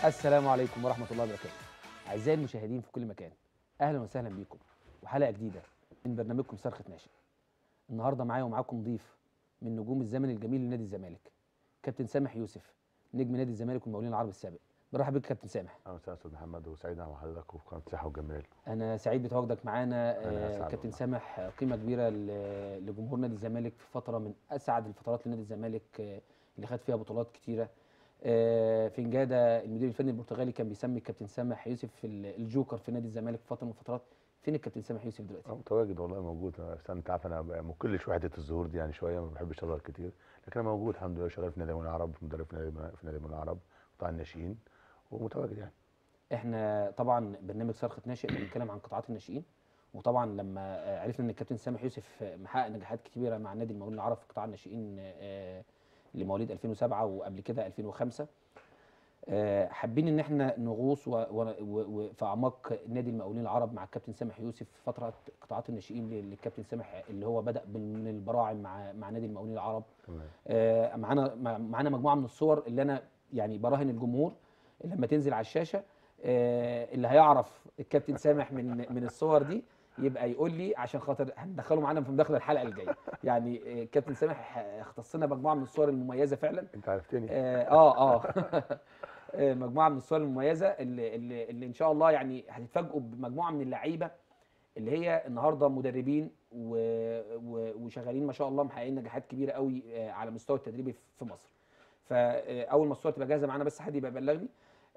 السلام عليكم ورحمة الله وبركاته. أعزائي المشاهدين في كل مكان، أهلا وسهلا بيكم وحلقة جديدة من برنامجكم صرخة ناشئ. النهارده معايا ومعاكم ضيف من نجوم الزمن الجميل لنادي الزمالك، كابتن سامح يوسف، نجم نادي الزمالك والمقاولين العرب السابق. برحب بيك كابتن سامح. اهلا وسهلا استاذ محمد وسعيد مع حضرتك وفي قناه صحه وجمال أنا سعيد بتواجدك معانا أنا آه، أسعد كابتن والله. سامح آه، قيمة كبيرة ل- لجمهور نادي الزمالك في فترة من أسعد الفترات لنادي الزمالك آه، اللي خد فيها بطولات كتيرة. آه، في نجادة المدير الفني البرتغالي كان بيسمي الكابتن سامح يوسف ال- الجوكر في نادي الزمالك في فترة من الفترات. فين الكابتن سامح يوسف دلوقتي؟ اه متواجد والله موجود أنا- بس انت عارف انا ب- مكلش وحده الظهور دي يعني شويه ما بحبش اظهر كتير لكن انا موجود الحمد لله شغال في نادي المقاولين العرب مدرب في نادي في نادي المقاولين العرب قطاع الناشئين ومتواجد يعني احنا طبعا برنامج صرخة ناشئ بنتكلم عن قطاعات الناشئين وطبعا لما آه، عرفنا ان الكابتن سامح يوسف آه، محقق نجاحات كبيره مع نادي المقاولين العرب في قطاع الناشئين آه، لمواليد 2007 وقبل كده 2005 آه، حابين ان احنا نغوص و- و- و- و- في اعماق نادي المقاولين العرب مع الكابتن سامح يوسف في فتره قطاعات الناشئين للكابتن سامح اللي هو بدا من البراعم مع مع نادي المقاولين العرب تمام آه، معانا مع- معانا مجموعه من الصور اللي انا يعني براهن الجمهور لما تنزل على الشاشه آه، اللي هيعرف الكابتن سامح من من الصور دي يبقى يقول لي عشان خاطر هندخله معانا في مداخله الحلقه الجايه يعني آه، الكابتن سامح اختص لنا مجموعه من الصور المميزه فعلا انت عرفتني اه اه آه. آه، مجموعه من الصور المميزه اللي, اللي, اللي ان شاء الله يعني هتتفاجئوا بمجموعه من اللعيبه اللي هي النهارده مدربين و... و... وشغالين ما شاء الله محققين نجاحات كبيره قوي آه، على مستوى التدريبي في مصر فاول ما الصور تبقى جاهزه معانا بس حد يبقى يبلغني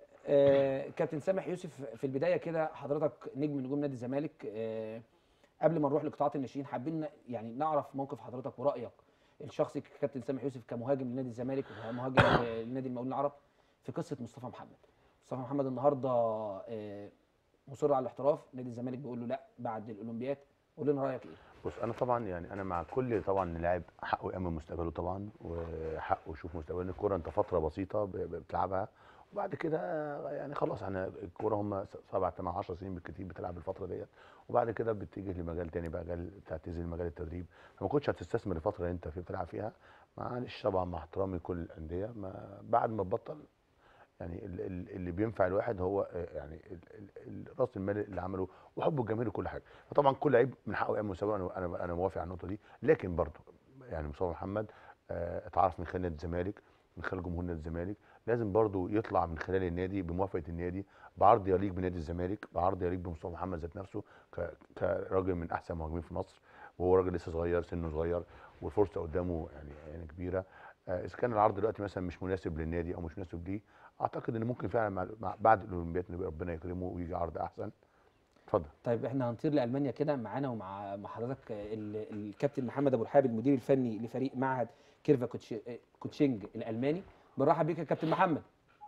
آه، كابتن سامح يوسف في البدايه كده حضرتك نجم من نجوم نادي الزمالك آه، قبل ما نروح لقطاعات الناشئين حابين يعني نعرف موقف حضرتك ورايك الشخصي كابتن سامح يوسف كمهاجم لنادي الزمالك وكمهاجم لنادي المقاولين العرب في قصه مصطفى محمد مصطفى محمد النهارده آه، مصر على الاحتراف نادي الزمالك بيقول له لا بعد الاولمبياد قول لنا رايك ايه بص انا طبعا يعني انا مع كل طبعا لاعب حقه يامن مستقبله طبعا وحقه يشوف مستقبله لان الكوره انت فتره بسيطه ب- ب- بتلعبها وبعد كده يعني خلاص احنا الكوره هم سبع ثمان 10 سنين بالكتير بتلعب الفتره ديت وبعد كده بتتجه لمجال تاني بقى مجال تعتزل مجال التدريب فما كنتش هتستثمر الفتره اللي انت في بتلعب فيها معلش طبعا مع احترامي لكل الانديه ما بعد ما تبطل يعني ال- ال- اللي بينفع الواحد هو آه، يعني ال- ال- ال- راس المال اللي عمله وحبه الجماهير وكل حاجه فطبعا كل لعيب من حقه يعمل مسابقه انا انا انا موافق على النقطه دي لكن برضه يعني مصطفى محمد آه، اتعرف من خلال نادي الزمالك من خلال جمهور نادي الزمالك لازم برضه يطلع من خلال النادي بموافقه النادي بعرض يليق بنادي الزمالك بعرض يليق بمصطفى محمد ذات نفسه ك- كراجل من احسن المهاجمين في مصر وهو راجل لسه صغير سنه صغير والفرصه قدامه يعني يعني كبيره آه، اذا كان العرض دلوقتي مثلا مش مناسب للنادي او مش مناسب ليه اعتقد ان ممكن فعلا مع مع- بعد الاولمبياد إن ربنا يكرمه ويجي عرض احسن اتفضل طيب احنا هنطير لالمانيا كده معانا ومع مع حضرتك ال- الكابتن محمد ابو رحاب المدير الفني لفريق معهد كيرفا كوتش- كوتشينج الالماني بنرحب بيك يا كابتن محمد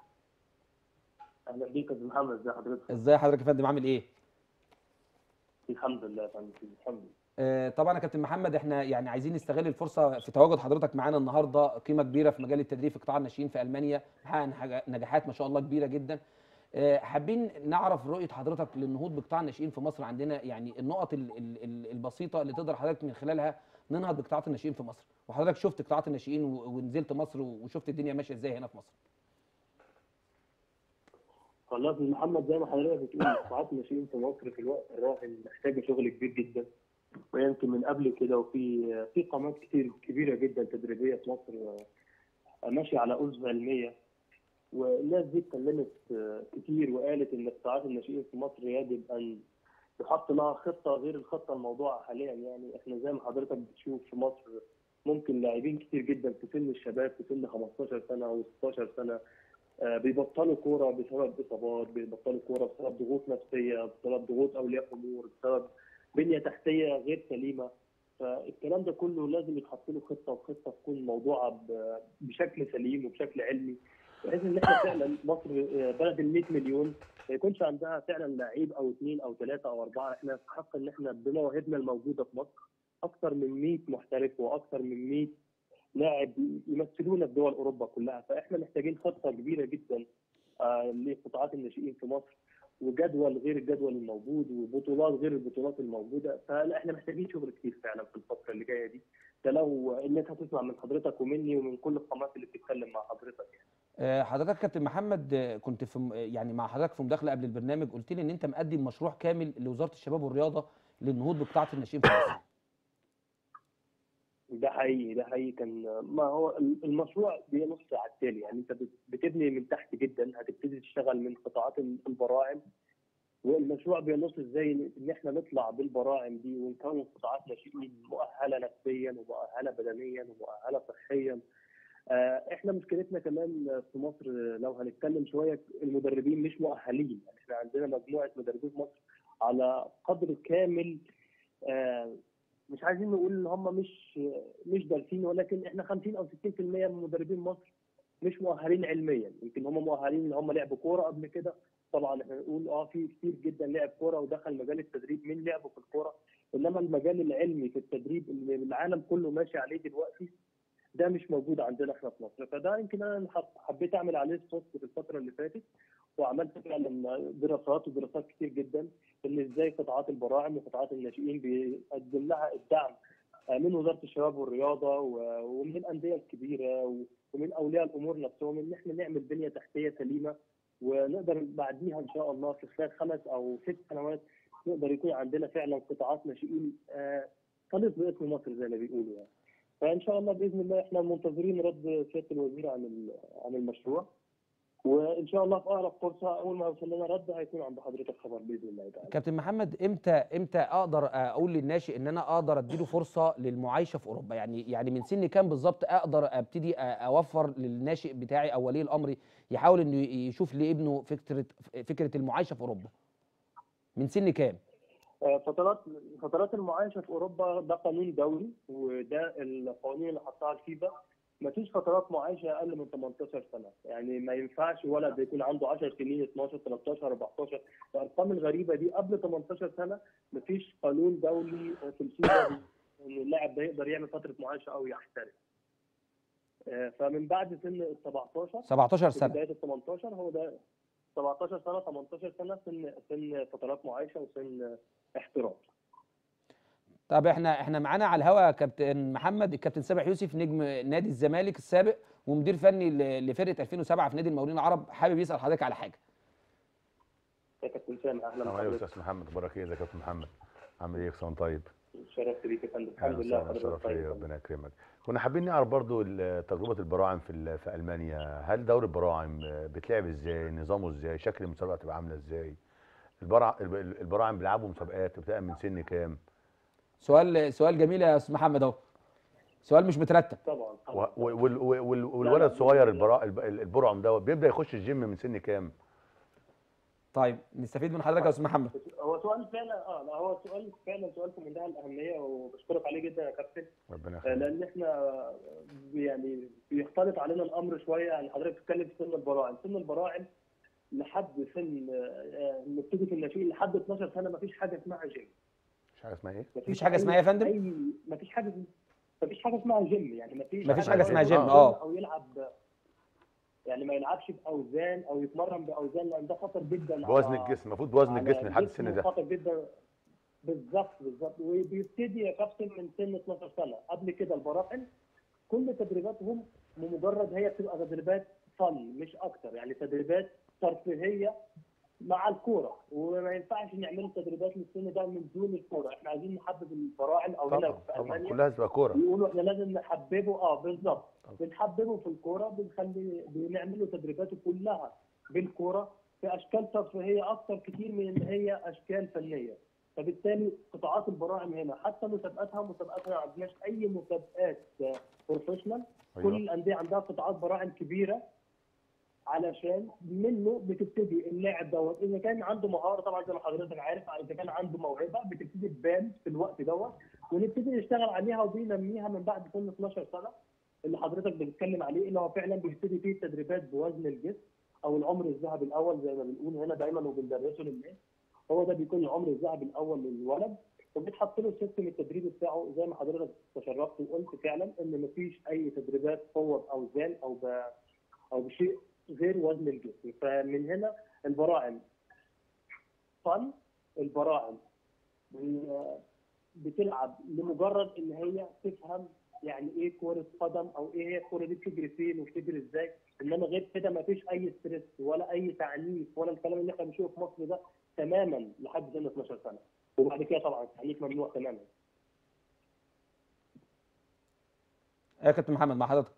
اهلا بيك يا أستاذ محمد ازي حضرتك؟ ازاي حضرتك يا فندم عامل ايه الحمد لله يا فندم الحمد لله آه، طبعا يا كابتن محمد احنا يعني عايزين نستغل الفرصه في تواجد حضرتك معانا النهارده قيمه كبيره في مجال التدريب في قطاع الناشئين في المانيا محقق نحاج- نجاحات ما شاء الله كبيره جدا آه، حابين نعرف رؤيه حضرتك للنهوض بقطاع الناشئين في مصر عندنا يعني النقط ال- ال- ال- البسيطه اللي تقدر حضرتك من خلالها ننهض بقطاعات الناشئين في مصر وحضرتك شفت قطاعات الناشئين و- ونزلت مصر وشفت الدنيا ماشيه ازاي هنا في مصر والله يا أستاذ محمد زي ما حضرتك بتقول قطاعات الناشئين في مصر في الوقت الراهن محتاجه شغل كبير جدا ويمكن من قبل كده وفي في قامات كتير كبيره جدا تدريبيه في مصر آه، ماشيه على اسس علميه والناس دي اتكلمت آه، كتير وقالت ان قطاعات الناشئين في مصر يجب ان يحط لها خطه غير الخطه الموضوعه حاليا يعني احنا زي ما حضرتك بتشوف في مصر ممكن لاعبين كتير جدا في سن الشباب في سن 15 سنه او 16 سنه آه، بيبطلوا كوره بسبب اصابات بيبطلوا كوره بسبب ضغوط نفسيه بسبب ضغوط اولياء امور بسبب بنيه تحتيه غير سليمه فالكلام ده كله لازم يتحط له خطه وخطه تكون موضوعه ب- بشكل سليم وبشكل علمي بحيث ان احنا فعلا مصر آه، بلد ال 100 مليون ما يكونش عندها فعلا لعيب او اثنين او ثلاثه او اربعه احنا نستحق ان احنا بمواهبنا الموجوده في مصر اكثر من 100 محترف واكثر من 100 لاعب يمثلونا في دول اوروبا كلها فاحنا محتاجين خطه كبيره جدا آه، لقطاعات الناشئين في مصر وجدول غير الجدول الموجود وبطولات غير البطولات الموجوده فلا احنا محتاجين شغل كتير فعلا في الفتره اللي جايه دي ده لو الناس هتسمع من حضرتك ومني ومن كل القنوات اللي بتتكلم مع حضرتك يعني. آه، حضرتك كابتن محمد آه، كنت في م- يعني مع حضرتك في مداخله قبل البرنامج قلت لي ان انت مقدم مشروع كامل لوزاره الشباب والرياضه للنهوض بقطاع الناشئين في مصر ده حقيقي ده حقيقي كان ما هو المشروع بينص على التالي يعني انت بت- بتبني من تحت جدا هتبتدي تشتغل من قطاعات البراعم والمشروع بينص ازاي ان احنا نطلع بالبراعم دي ونكون قطاعات ناشئين مؤهله نفسيا ومؤهله بدنيا ومؤهله صحيا آه، احنا مشكلتنا كمان في مصر لو هنتكلم شويه المدربين مش مؤهلين يعني احنا عندنا مجموعه مدربين في مصر على قدر كامل آه، مش عايزين نقول ان هم مش مش دارسين ولكن احنا 50 او 60% من مدربين مصر مش مؤهلين علميا يمكن هم مؤهلين ان هم لعبوا كوره قبل كده طبعا احنا نقول اه في كتير جدا لعب كوره ودخل مجال التدريب من لعبه في الكوره انما المجال العلمي في التدريب اللي العالم كله ماشي عليه دلوقتي ده مش موجود عندنا احنا في مصر فده يمكن انا حب- حبيت اعمل عليه بوست في الفتره اللي فاتت وعملت فعلا دراسات ودراسات كتير جدا ان ازاي قطاعات البراعم وقطاعات الناشئين بيقدم لها الدعم آه، من وزاره الشباب والرياضه و- ومن الانديه الكبيره و- ومن اولياء الامور نفسهم ان احنا نعمل بنيه تحتيه سليمه ونقدر بعديها ان شاء الله في خلال خمس او ست سنوات نقدر يكون عندنا فعلا قطاعات ناشئين آه، تليق باسم مصر زي ما بيقولوا يعني. فان شاء الله باذن الله احنا منتظرين رد سياده الوزير عن ال- عن المشروع وان شاء الله في اقرب فرصه اول ما يوصل لنا رد هيكون عند حضرتك خبر باذن الله تعالى. كابتن محمد امتى امتى اقدر اقول للناشئ ان انا اقدر اديله فرصه للمعايشه في اوروبا يعني يعني من سن كام بالظبط اقدر ابتدي أ- اوفر للناشئ بتاعي او ولي الامر يحاول انه يشوف لابنه فكره فكره المعايشه في اوروبا من سن كام آه، فترات فترات المعايشه في اوروبا ده قانون دولي وده القوانين اللي حطها الفيفا ما فيش فترات معايشه اقل من 18 سنه يعني ما ينفعش ولد يكون عنده 10 سنين 12 13 14 الارقام الغريبه دي قبل 18 سنه ما فيش قانون دولي في الفيفا ان اللاعب ده يقدر يعمل فتره معايشه او يحترف آه، فمن بعد سن ال 17 17 في سنه بدايه ال 18 هو ده 17 سنه 18 سنه سن سن فترات معايشه وسن احتراف طب احنا احنا معانا على الهوا كابتن محمد الكابتن سامح يوسف نجم نادي الزمالك السابق ومدير فني ل- لفرقه 2007 في نادي المقاولين العرب حابب يسال حضرتك على حاجه يا كابتن سامح اهلا السلام عليكم بحضرتك استاذ محمد اخبارك ايه ازيك يا كابتن محمد عامل ايه كسان طيب شرفت بيك يا فندم أهلا الحمد لله وسهلا، حضرتك شرف ليا طيب ربنا يكرمك كنا حابين نعرف برضو ال- تجربه البراعم في ال- في المانيا هل دوري البراعم بتلعب ازاي نظامه ازاي شكل المسابقه تبقى عامله ازاي البرع الب- البراعم بيلعبوا مسابقات بتبقى من سن كام سؤال سؤال جميل يا استاذ محمد اهو سؤال مش مترتب طبعا و- طبعا و- وال- وال- لا، والولد لا، الصغير بإذن البرا- الب- البرعم دوت بيبدا يخش الجيم من سن كام طيب نستفيد من حضرتك يا استاذ محمد هو سؤال فعلا اه لا هو سؤال فعلا سؤال في منتهى الاهميه وبشكرك عليه جدا يا كابتن ربنا آه، يخليك لان احنا يعني بيختلط علينا الامر شويه يعني حضرتك بتتكلم في سن البراعم سن البراعم لحد سن آه، نبتدي في الناشئين لحد 12 سنه ما فيش حاجه اسمها جيم مش عارف اسمها ايه مفيش حاجة اسمها إيه يا فندم؟ اي ما فيش حاجه ما فيش حاجه اسمها جيم يعني ما فيش مفيش حاجة اسمها يروح جيم، يلعب آه. او يلعب يعني ما يلعبش باوزان او يتمرن باوزان لان ده خطر جدا بوزن على- الجسم المفروض بوزن على الجسم لحد الجسم السن ده خطر جدا بالظبط بالظبط وبيبتدي يا كابتن من سن 12 سنه قبل كده البراعم كل تدريباتهم بمجرد هي بتبقى تدريبات فن مش اكتر يعني تدريبات ترفيهيه مع الكوره وما ينفعش نعمل تدريبات للسن ده من دون الكوره احنا عايزين نحبب البراعم او هنا طبعا في طبعا المانيا كلها تبقى كوره بيقولوا احنا لازم نحببه اه بالظبط طبعا. بنحببه في الكوره بنخلي بنعمل له تدريباته كلها بالكوره في اشكال ترفيهيه اكتر كتير من ان هي اشكال فنيه فبالتالي قطاعات البراعم هنا حتى مسابقاتها مسابقاتها ما عندناش اي مسابقات بروفيشنال كل ايوه الانديه عندها قطاعات براعم كبيره علشان منه بتبتدي اللاعب دوت اذا كان عنده مهاره طبعا زي ما حضرتك عارف اذا كان عنده موهبه بتبتدي تبان في الوقت دوت ونبتدي نشتغل عليها وبننميها من بعد سن 12 سنه اللي حضرتك بتتكلم عليه اللي هو فعلا بيبتدي فيه التدريبات بوزن الجسم او العمر الذهبي الاول زي ما بنقول هنا دايما وبندرسه للناس هو ده بيكون العمر الذهبي الاول للولد وبيتحط له سيستم التدريب بتاعه زي ما حضرتك تشرفت وقلت فعلا ان مفيش اي تدريبات قوه باوزان او ب او بشيء غير وزن الجسم فمن هنا البراعم فن البراعم بي- بتلعب لمجرد ان هي تفهم يعني ايه كوره قدم او ايه هي الكوره دي بتجري فين وبتجري ازاي انما غير كده ما فيش اي ستريس ولا اي تعنيف ولا الكلام اللي احنا بنشوفه في مصر ده تماما لحد سن 12 سنه وبعد كده طبعا التعنيف ممنوع تماما يا كابتن محمد مع حضرتك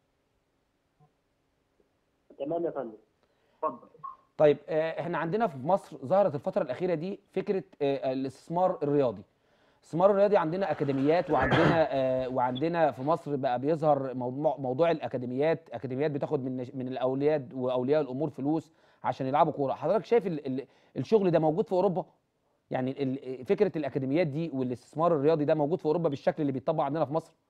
تمام يا فندم اتفضل طيب آه، احنا عندنا في مصر ظهرت الفتره الاخيره دي فكره آه، الاستثمار الرياضي الاستثمار الرياضي عندنا اكاديميات وعندنا آه، وعندنا في مصر بقى بيظهر موضوع موضوع الاكاديميات اكاديميات بتاخد من من الاولياء واولياء الامور فلوس عشان يلعبوا كوره حضرتك شايف ال- ال- الشغل ده موجود في اوروبا يعني ال- فكره الاكاديميات دي والاستثمار الرياضي ده موجود في اوروبا بالشكل اللي بيتطبق عندنا في مصر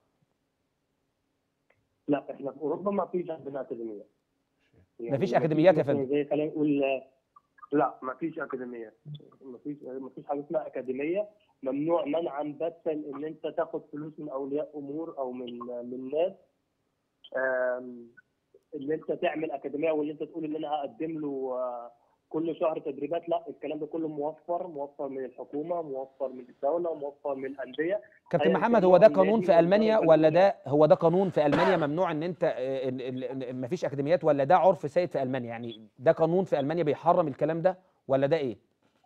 لا احنا في اوروبا ما فيش عندنا اكاديميات مفيش أكاديميات يا مثلاً فندم. زي خلينا نقول لا ما فيش اكاديميات ما فيش ما فيش حاجه اسمها اكاديميه ممنوع منعا باتا ان انت تاخد فلوس من اولياء امور او من من ناس آم، ان انت تعمل اكاديميه وان انت تقول ان انا هقدم له آه، كل شهر تدريبات لا الكلام ده كله موفر موفر من الحكومه موفر من الدوله موفر من الانديه كابتن أيا محمد كان هو نوع ده النادي قانون في والدرجة المانيا الأولى. ولا ده هو ده قانون في المانيا ممنوع ان انت آه، ال- ال- ال- مفيش اكاديميات ولا ده عرف سائد في المانيا يعني ده قانون في المانيا بيحرم الكلام ده ولا ده ايه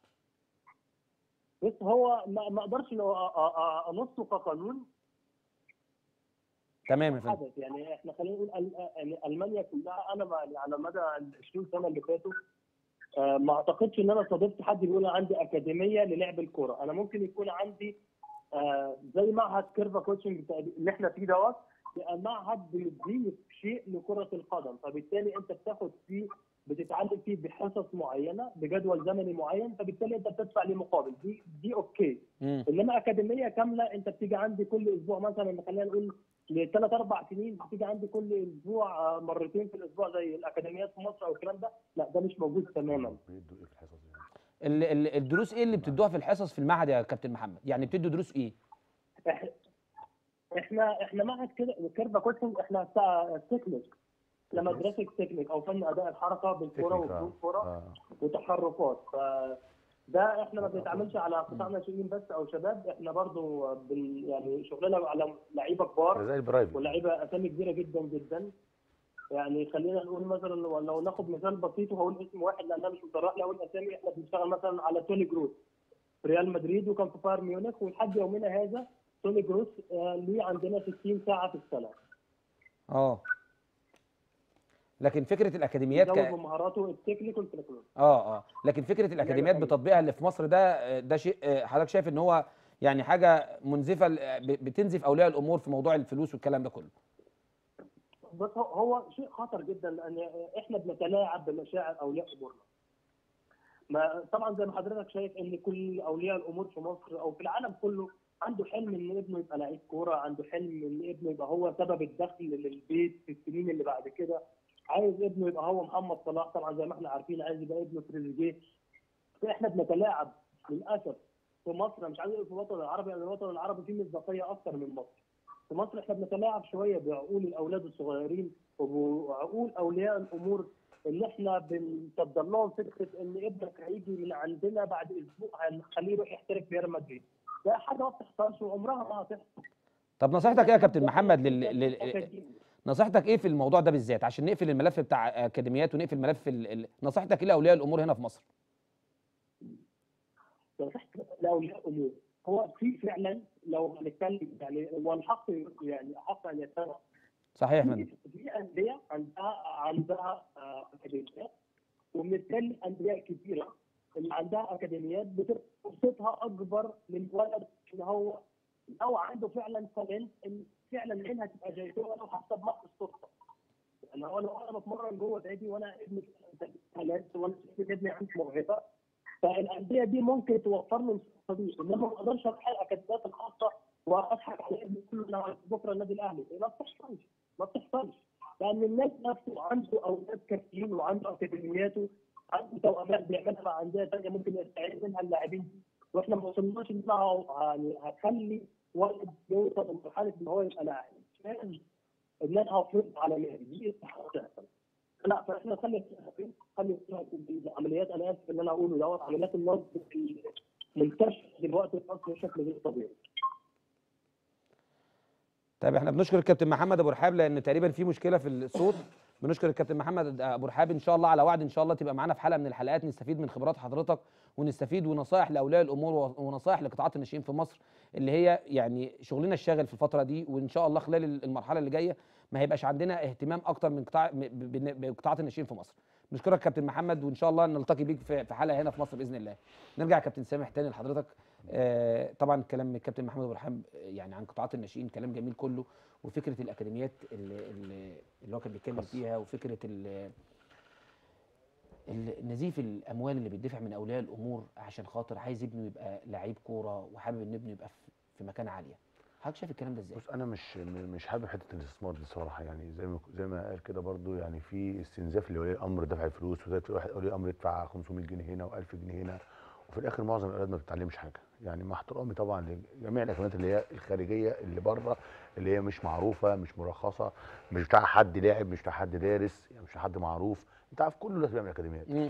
بص هو ما ما اقدرش إنه أ- أ- أ- انصه كقانون تمام يا فندم حدث يعني احنا خلينا نقول ال- يعني المانيا كلها انا ما يعني على مدى ال 20 سنه اللي فاتوا آه، ما اعتقدش ان انا صادفت حد بيقول أنا عندي اكاديميه للعب الكوره انا ممكن يكون عندي آه، زي معهد كيرفا كوتشنج بتاع- اللي احنا فيه دوت يبقى معهد بيديك شيء لكره القدم فبالتالي انت بتاخد فيه بتتعلم فيه بحصص معينه بجدول زمني معين فبالتالي انت بتدفع ليه مقابل دي دي اوكي مم. انما اكاديميه كامله انت بتيجي عندي كل اسبوع مثلا خلينا نقول لثلاث اربع سنين بتيجي عندي كل اسبوع آه، مرتين في الاسبوع زي الاكاديميات في مصر او الكلام ده لا ده مش موجود تماما بيدوا ايه في الحصص دي؟ ال- ال- الدروس ايه اللي بتدوها في الحصص في المعهد يا كابتن محمد يعني بتدوا دروس ايه إح- احنا احنا معهد كده كيرفا كوتشنج احنا بتاع تكنيك لما مدرسه تكنيك او فن اداء الحركه بالكوره تكنيك، آه. وبدون كوره آه. وتحركات ف ده احنا ما بنتعاملش على قطاع ناشئين بس او شباب احنا برضو بال يعني شغلنا على لعيبه كبار زي البرايفت ولاعيبه اسامي كبيره جدا جدا يعني خلينا نقول مثلا لو لو ناخد مثال بسيط وهقول اسم واحد لان انا مش متطرق لي اقول اسامي احنا بنشتغل مثلا على توني جروس في ريال مدريد وكان في بايرن ميونخ ولحد يومنا هذا توني جروس آه، ليه عندنا 60 ساعه في السنه اه لكن فكره الاكاديميات يزود ك... من مهاراته التكنيك والتكنيك اه اه لكن فكره الاكاديميات أيوة. بتطبيقها اللي في مصر ده آه، ده شيء آه، حضرتك شايف ان هو يعني حاجه منزفه ل- ب- بتنزف اولياء الامور في موضوع الفلوس والكلام ده كله بس هو- هو شيء خطر جدا لان احنا بنتلاعب بمشاعر اولياء امورنا. ما طبعا زي ما حضرتك شايف ان كل اولياء الامور في مصر او في العالم كله عنده حلم ان ابنه يبقى لعيب كوره، عنده حلم ان ابنه يبقى هو سبب الدخل للبيت في السنين اللي بعد كده. عايز ابنه يبقى هو محمد صلاح طبعا زي ما احنا عارفين عايز يبقى ابنه تريزيجيه. فاحنا بنتلاعب للاسف في مصر أنا مش عايز اقول في الوطن العربي لان الوطن العربي فيه مصداقيه اكثر من مصر. في مصر احنا بنتلاعب شويه بعقول الاولاد الصغيرين وعقول اولياء الامور ان احنا بنصدر لهم فكره ان ابنك هيجي من عندنا بعد اسبوع هنخليه يروح يحترف في ريال مدريد. ده حاجه ما بتحصلش وعمرها ما هتحصل. طب نصيحتك ايه يا كابتن محمد لل... لل... نصيحتك ايه في الموضوع ده بالذات عشان نقفل الملف بتاع اكاديميات ونقفل ملف ال... ال... نصيحتك ايه لاولياء الامور هنا في مصر نصيحتي لاولياء امور هو في فعلا لو هنتكلم يعني والحق يعني حق ان يتبع صحيح يا فندم في في انديه عندها عندها آه، اكاديميات وبالتالي انديه كبيره اللي عندها اكاديميات بتبقى فرصتها اكبر للولد ان هو لو عنده فعلا تالنت ان فعلا عينها تبقى زي كده ولو حتى بمحض الصدفه. يعني هو لو انا بتمرن جوه نادي وانا ابني تالنت وانا شايف ابني عنده موهبه فالانديه دي ممكن توفر له الفرصه دي انما ما اقدرش اروح الاكاديميات الخاصه واضحك على ابني كله إن أنا بكره النادي الاهلي ما بتحصلش ما بتحصلش لان الناس نفسه عنده اولاد كافيين وعنده اكاديمياته عنده توأمات بيعملها مع انديه ثانيه ممكن يستعيد منها اللاعبين دي. واحنا ما وصلناش ان إحنا يعني هتخلي ولد يوصل لمرحله ان هو يبقى لاعب لازم ان انا افرض على نادي دي استحاله تحصل لا فاحنا خلي خلي العمليات انا اسف ان انا اقوله دوت عمليات النصب منتشره دلوقتي في مصر بشكل غير طبيعي طيب احنا بنشكر الكابتن محمد ابو رحاب لان تقريبا في مشكله في الصوت بنشكر الكابتن محمد ابو رحاب ان شاء الله على وعد ان شاء الله تبقى معانا في حلقه من الحلقات نستفيد من خبرات حضرتك ونستفيد ونصائح لاولياء الامور ونصائح لقطاعات الناشئين في مصر اللي هي يعني شغلنا الشاغل في الفتره دي وان شاء الله خلال المرحله اللي جايه ما هيبقاش عندنا اهتمام اكتر من قطاع ب- ب- بقطاعات الناشئين في مصر بنشكرك كابتن محمد وان شاء الله نلتقي بيك في في حلقه هنا في مصر باذن الله نرجع يا كابتن سامح تاني لحضرتك آه طبعا كلام من الكابتن محمد ابو رحاب آه، يعني عن قطاعات الناشئين كلام جميل كله وفكره الاكاديميات اللي, اللي اللي هو كان بيتكلم خاصة. فيها وفكره ال- ال- نزيف الاموال اللي بيدفع من اولياء الامور عشان خاطر عايز ابنه يبقى لعيب كوره وحابب ان ابنه يبقى في- في مكانه عاليه حضرتك شايف الكلام ده ازاي بص انا مش م- مش حابب حته الاستثمار دي صراحه يعني زي ما زي ما قال كده برضو يعني في استنزاف لولي الامر دفع الفلوس وزي واحد ولي الامر يدفع 500 جنيه هنا و1000 جنيه هنا وفي الاخر معظم الاولاد ما بتتعلمش حاجه يعني مع احترامي طبعا لجميع الاكاديميات اللي هي الخارجيه اللي بره اللي هي مش معروفه مش مرخصه مش بتاع حد لاعب مش بتاع حد دارس يعني مش بتاع حد معروف انت عارف كله لازم يعمل اكاديميات مم.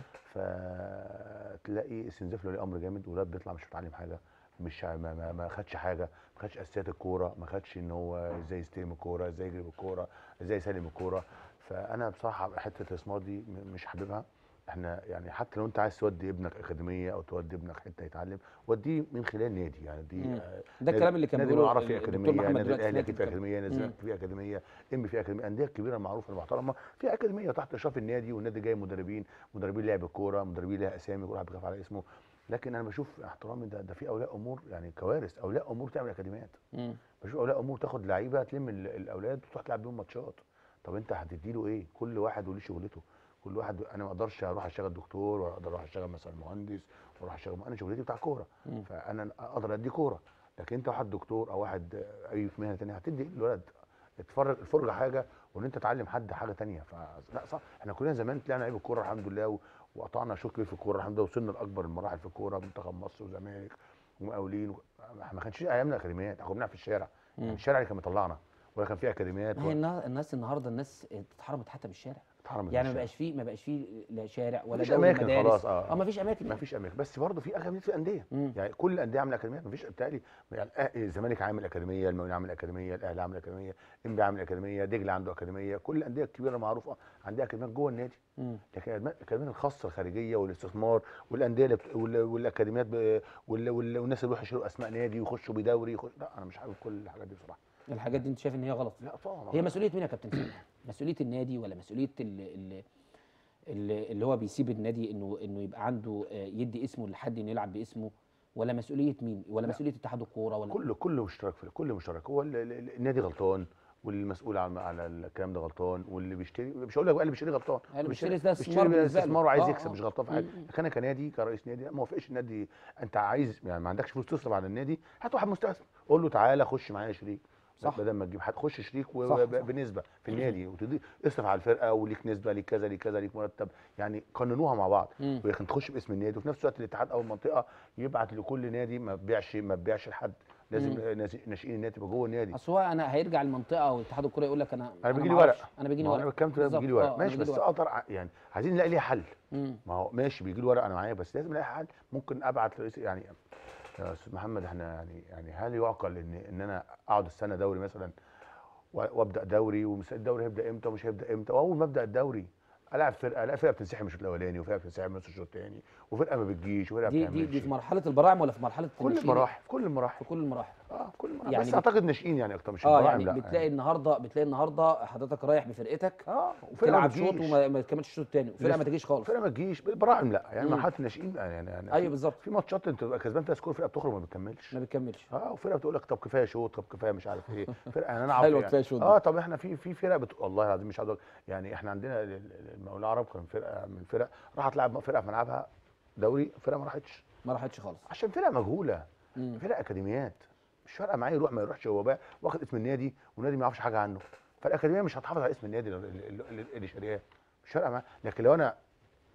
فتلاقي استنزاف لولي امر جامد ولاد بيطلع مش متعلم حاجه مش ما, ما, ما خدش حاجه ما خدش اساسيات الكوره ما خدش ان هو ازاي يستلم الكوره ازاي يجري بالكوره ازاي يسلم الكوره فانا بصراحه حته الاستثمار دي م- مش حاببها احنا يعني حتى لو انت عايز تودي ابنك اكاديميه او تودي ابنك حته يتعلم وديه من خلال نادي يعني دي مم. آه، ده الكلام اللي كان نادي بيقوله المعرف فيه الدكتور اكاديميه محمد نادي دلوقتي الاهلي في اكيد فيه نادي اكاديميه نادي مم. الزمالك فيه اكاديميه ام فيه اكاديميه انديه كبيره المعروفه المحترمه فيها اكاديميه تحت اشراف النادي والنادي جاي مدربين مدربين لعب الكوره مدربين لها اسامي كل واحد بيخاف على اسمه لكن انا بشوف احترامي ده ده في اولياء امور يعني كوارث اولياء امور تعمل اكاديميات مم. بشوف اولياء امور تاخد لعيبه تلم ال- الاولاد وتروح تلعب بيهم ماتشات طب انت هتدي له ايه كل واحد وليه شغلته كل واحد انا ما اقدرش اروح اشتغل دكتور ولا اقدر اروح اشتغل مثلا مهندس واروح اشتغل انا شغلتي بتاع كوره مم. فانا اقدر ادي كوره لكن انت واحد دكتور او واحد آه، اي في مهنه ثانيه هتدي الولد اتفرج الفرجه حاجه وان انت تعلم حد حاجه ثانيه فلا صح احنا كلنا زمان طلعنا لعيب الكوره الحمد لله و- وقطعنا شوط كبير في الكوره الحمد لله وصلنا لاكبر المراحل في الكوره منتخب مصر وزمالك ومقاولين و... ما كانش في ايامنا اكاديميات احنا كنا بنلعب في الشارع مم. يعني الشارع اللي كان مطلعنا ولا كان فيه اكاديميات ما هي ولا النا- الناس النهارده الناس اتحرمت حتى بالشارع اتحرمت يعني من ما الشارع. بقاش فيه ما بقاش فيه لا شارع ولا مفيش دوري اماكن مدارس خلاص اه اه ما فيش اماكن ما يعني. فيش اماكن بس برضه في اكاديميات في انديه مم. يعني كل الانديه عامله اكاديميات مفيش بالتالي يعني الأه- الزمالك عامل اكاديميه المقاولين عامل اكاديميه الاهلي عامل اكاديميه انبي عامل اكاديميه دجله عنده اكاديميه كل الانديه الكبيره المعروفه عندها اكاديميات جوه النادي مم. لكن الأدم- الاكاديميات الخاصه الخارجيه والاستثمار والانديه اللي بت- وال- والاكاديميات ب- وال- وال- والناس اللي بيروحوا يشتروا اسماء نادي ويخشوا بدوري يخش لا انا مش حابب كل الحاجات دي بصراحه الحاجات دي انت شايف ان هي غلط لا طبعا هي مسؤوليه مين يا كابتن سامح مسؤوليه النادي ولا مسؤوليه اللي, اللي, اللي, اللي هو بيسيب النادي انه انه يبقى عنده آه، يدي اسمه لحد انه يلعب باسمه ولا مسؤوليه مين ولا لا. مسؤوليه اتحاد الكوره ولا كله كله مشترك في كله مشترك هو ال- ال- النادي غلطان والمسؤول عن على الكلام ده غلطان واللي بيشتري مش هقول لك بقى اللي بيشتري غلطان اللي بيشتري- بيشتري ده استثمار بيشتري بالنسبة له. استثمار وعايز آه، يكسب آه. مش غلطان في حاجه مم. لكن انا كنادي كرئيس نادي لا، ما وافقش النادي انت عايز يعني ما عندكش فلوس تصرف على النادي هات واحد مستثمر قول له تعالى خش معايا شريك صح. بدل ما تجيب حد خش شريك و- صح، وب- صح. بنسبه في النادي وتضيف اصرف على الفرقه وليك نسبه ليك كذا ليك كذا ليك مرتب يعني قننوها مع بعض مم. ولكن تخش باسم النادي وفي نفس الوقت الاتحاد او المنطقه يبعت لكل نادي ما تبيعش ما تبيعش لحد لازم ناس- ناشئين النادي يبقى جوه النادي اصل هو انا هيرجع المنطقه او اتحاد الكوره يقول لك انا انا بيجي لي معرفش. ورق انا بيجي لي ما هو انا ورق بتكلم في ده بالظبط. بيجي لي ورق آه، أنا ماشي بيجي بس لي ورق. اقدر ع- يعني عايزين نلاقي ليها حل مم. ما هو ماشي بيجي لي ورق انا معايا بس لازم الاقي حل ممكن ابعت رئيس يعني يا استاذ محمد احنا يعني يعني هل يعقل ان ان انا اقعد السنه دوري مثلا و- وابدا دوري والدوري هيبدا امتى ومش هيبدا امتى واول ما ابدا الدوري العب فرقه الاقي فرقه بتنسحب من الشوط الاولاني وفرقه بتنسحب من نص الشوط الثاني وفرقه ما بتجيش وفرقه دي دي بتعملش دي في مرحله البراعم ولا في مرحله كل الناشئين؟ المراحل في كل المراحل في كل المراحل اه في كل المراحل يعني بس بت- اعتقد ناشئين يعني اكتر مش اه البراعم يعني لا بتلاقي النهارده بتلاقي النهارده حضرتك رايح بفرقتك اه وفرقه ما تلعب شوط بتجيش. وما ما تكملش الشوط الثاني وفرقه ما لسه. تجيش خالص فرقه ما تجيش بالبراعم لا يعني مم. مرحله الناشئين يعني يعني ايوه في- بالظبط في ماتشات انت تبقى كسبان فيها سكور فرقه بتخرج ما بتكملش ما بتكملش اه وفرقه بتقول لك طب كفايه شوط طب كفايه مش عارف ايه فرقه يعني انا حلوة يعني كفاية شوط دي. اه طب احنا في في فرق بتقول والله العظيم مش عاوز أقول- يعني احنا عندنا ال- ال- المقاولين العرب كان فرقه من الفرق راحت تلعب فرقه في ملعبها دوري فرقه ما راحتش ما راحتش خالص عشان فرقه مجهوله مم. فرقه اكاديميات مش فارقه معاه يروح ما يروحش هو بقى واخد اسم النادي والنادي ما يعرفش حاجه عنه فالاكاديميه مش هتحافظ على اسم النادي اللي- اللي اللي- اللي شارياه مش فارقه معاه لكن لو انا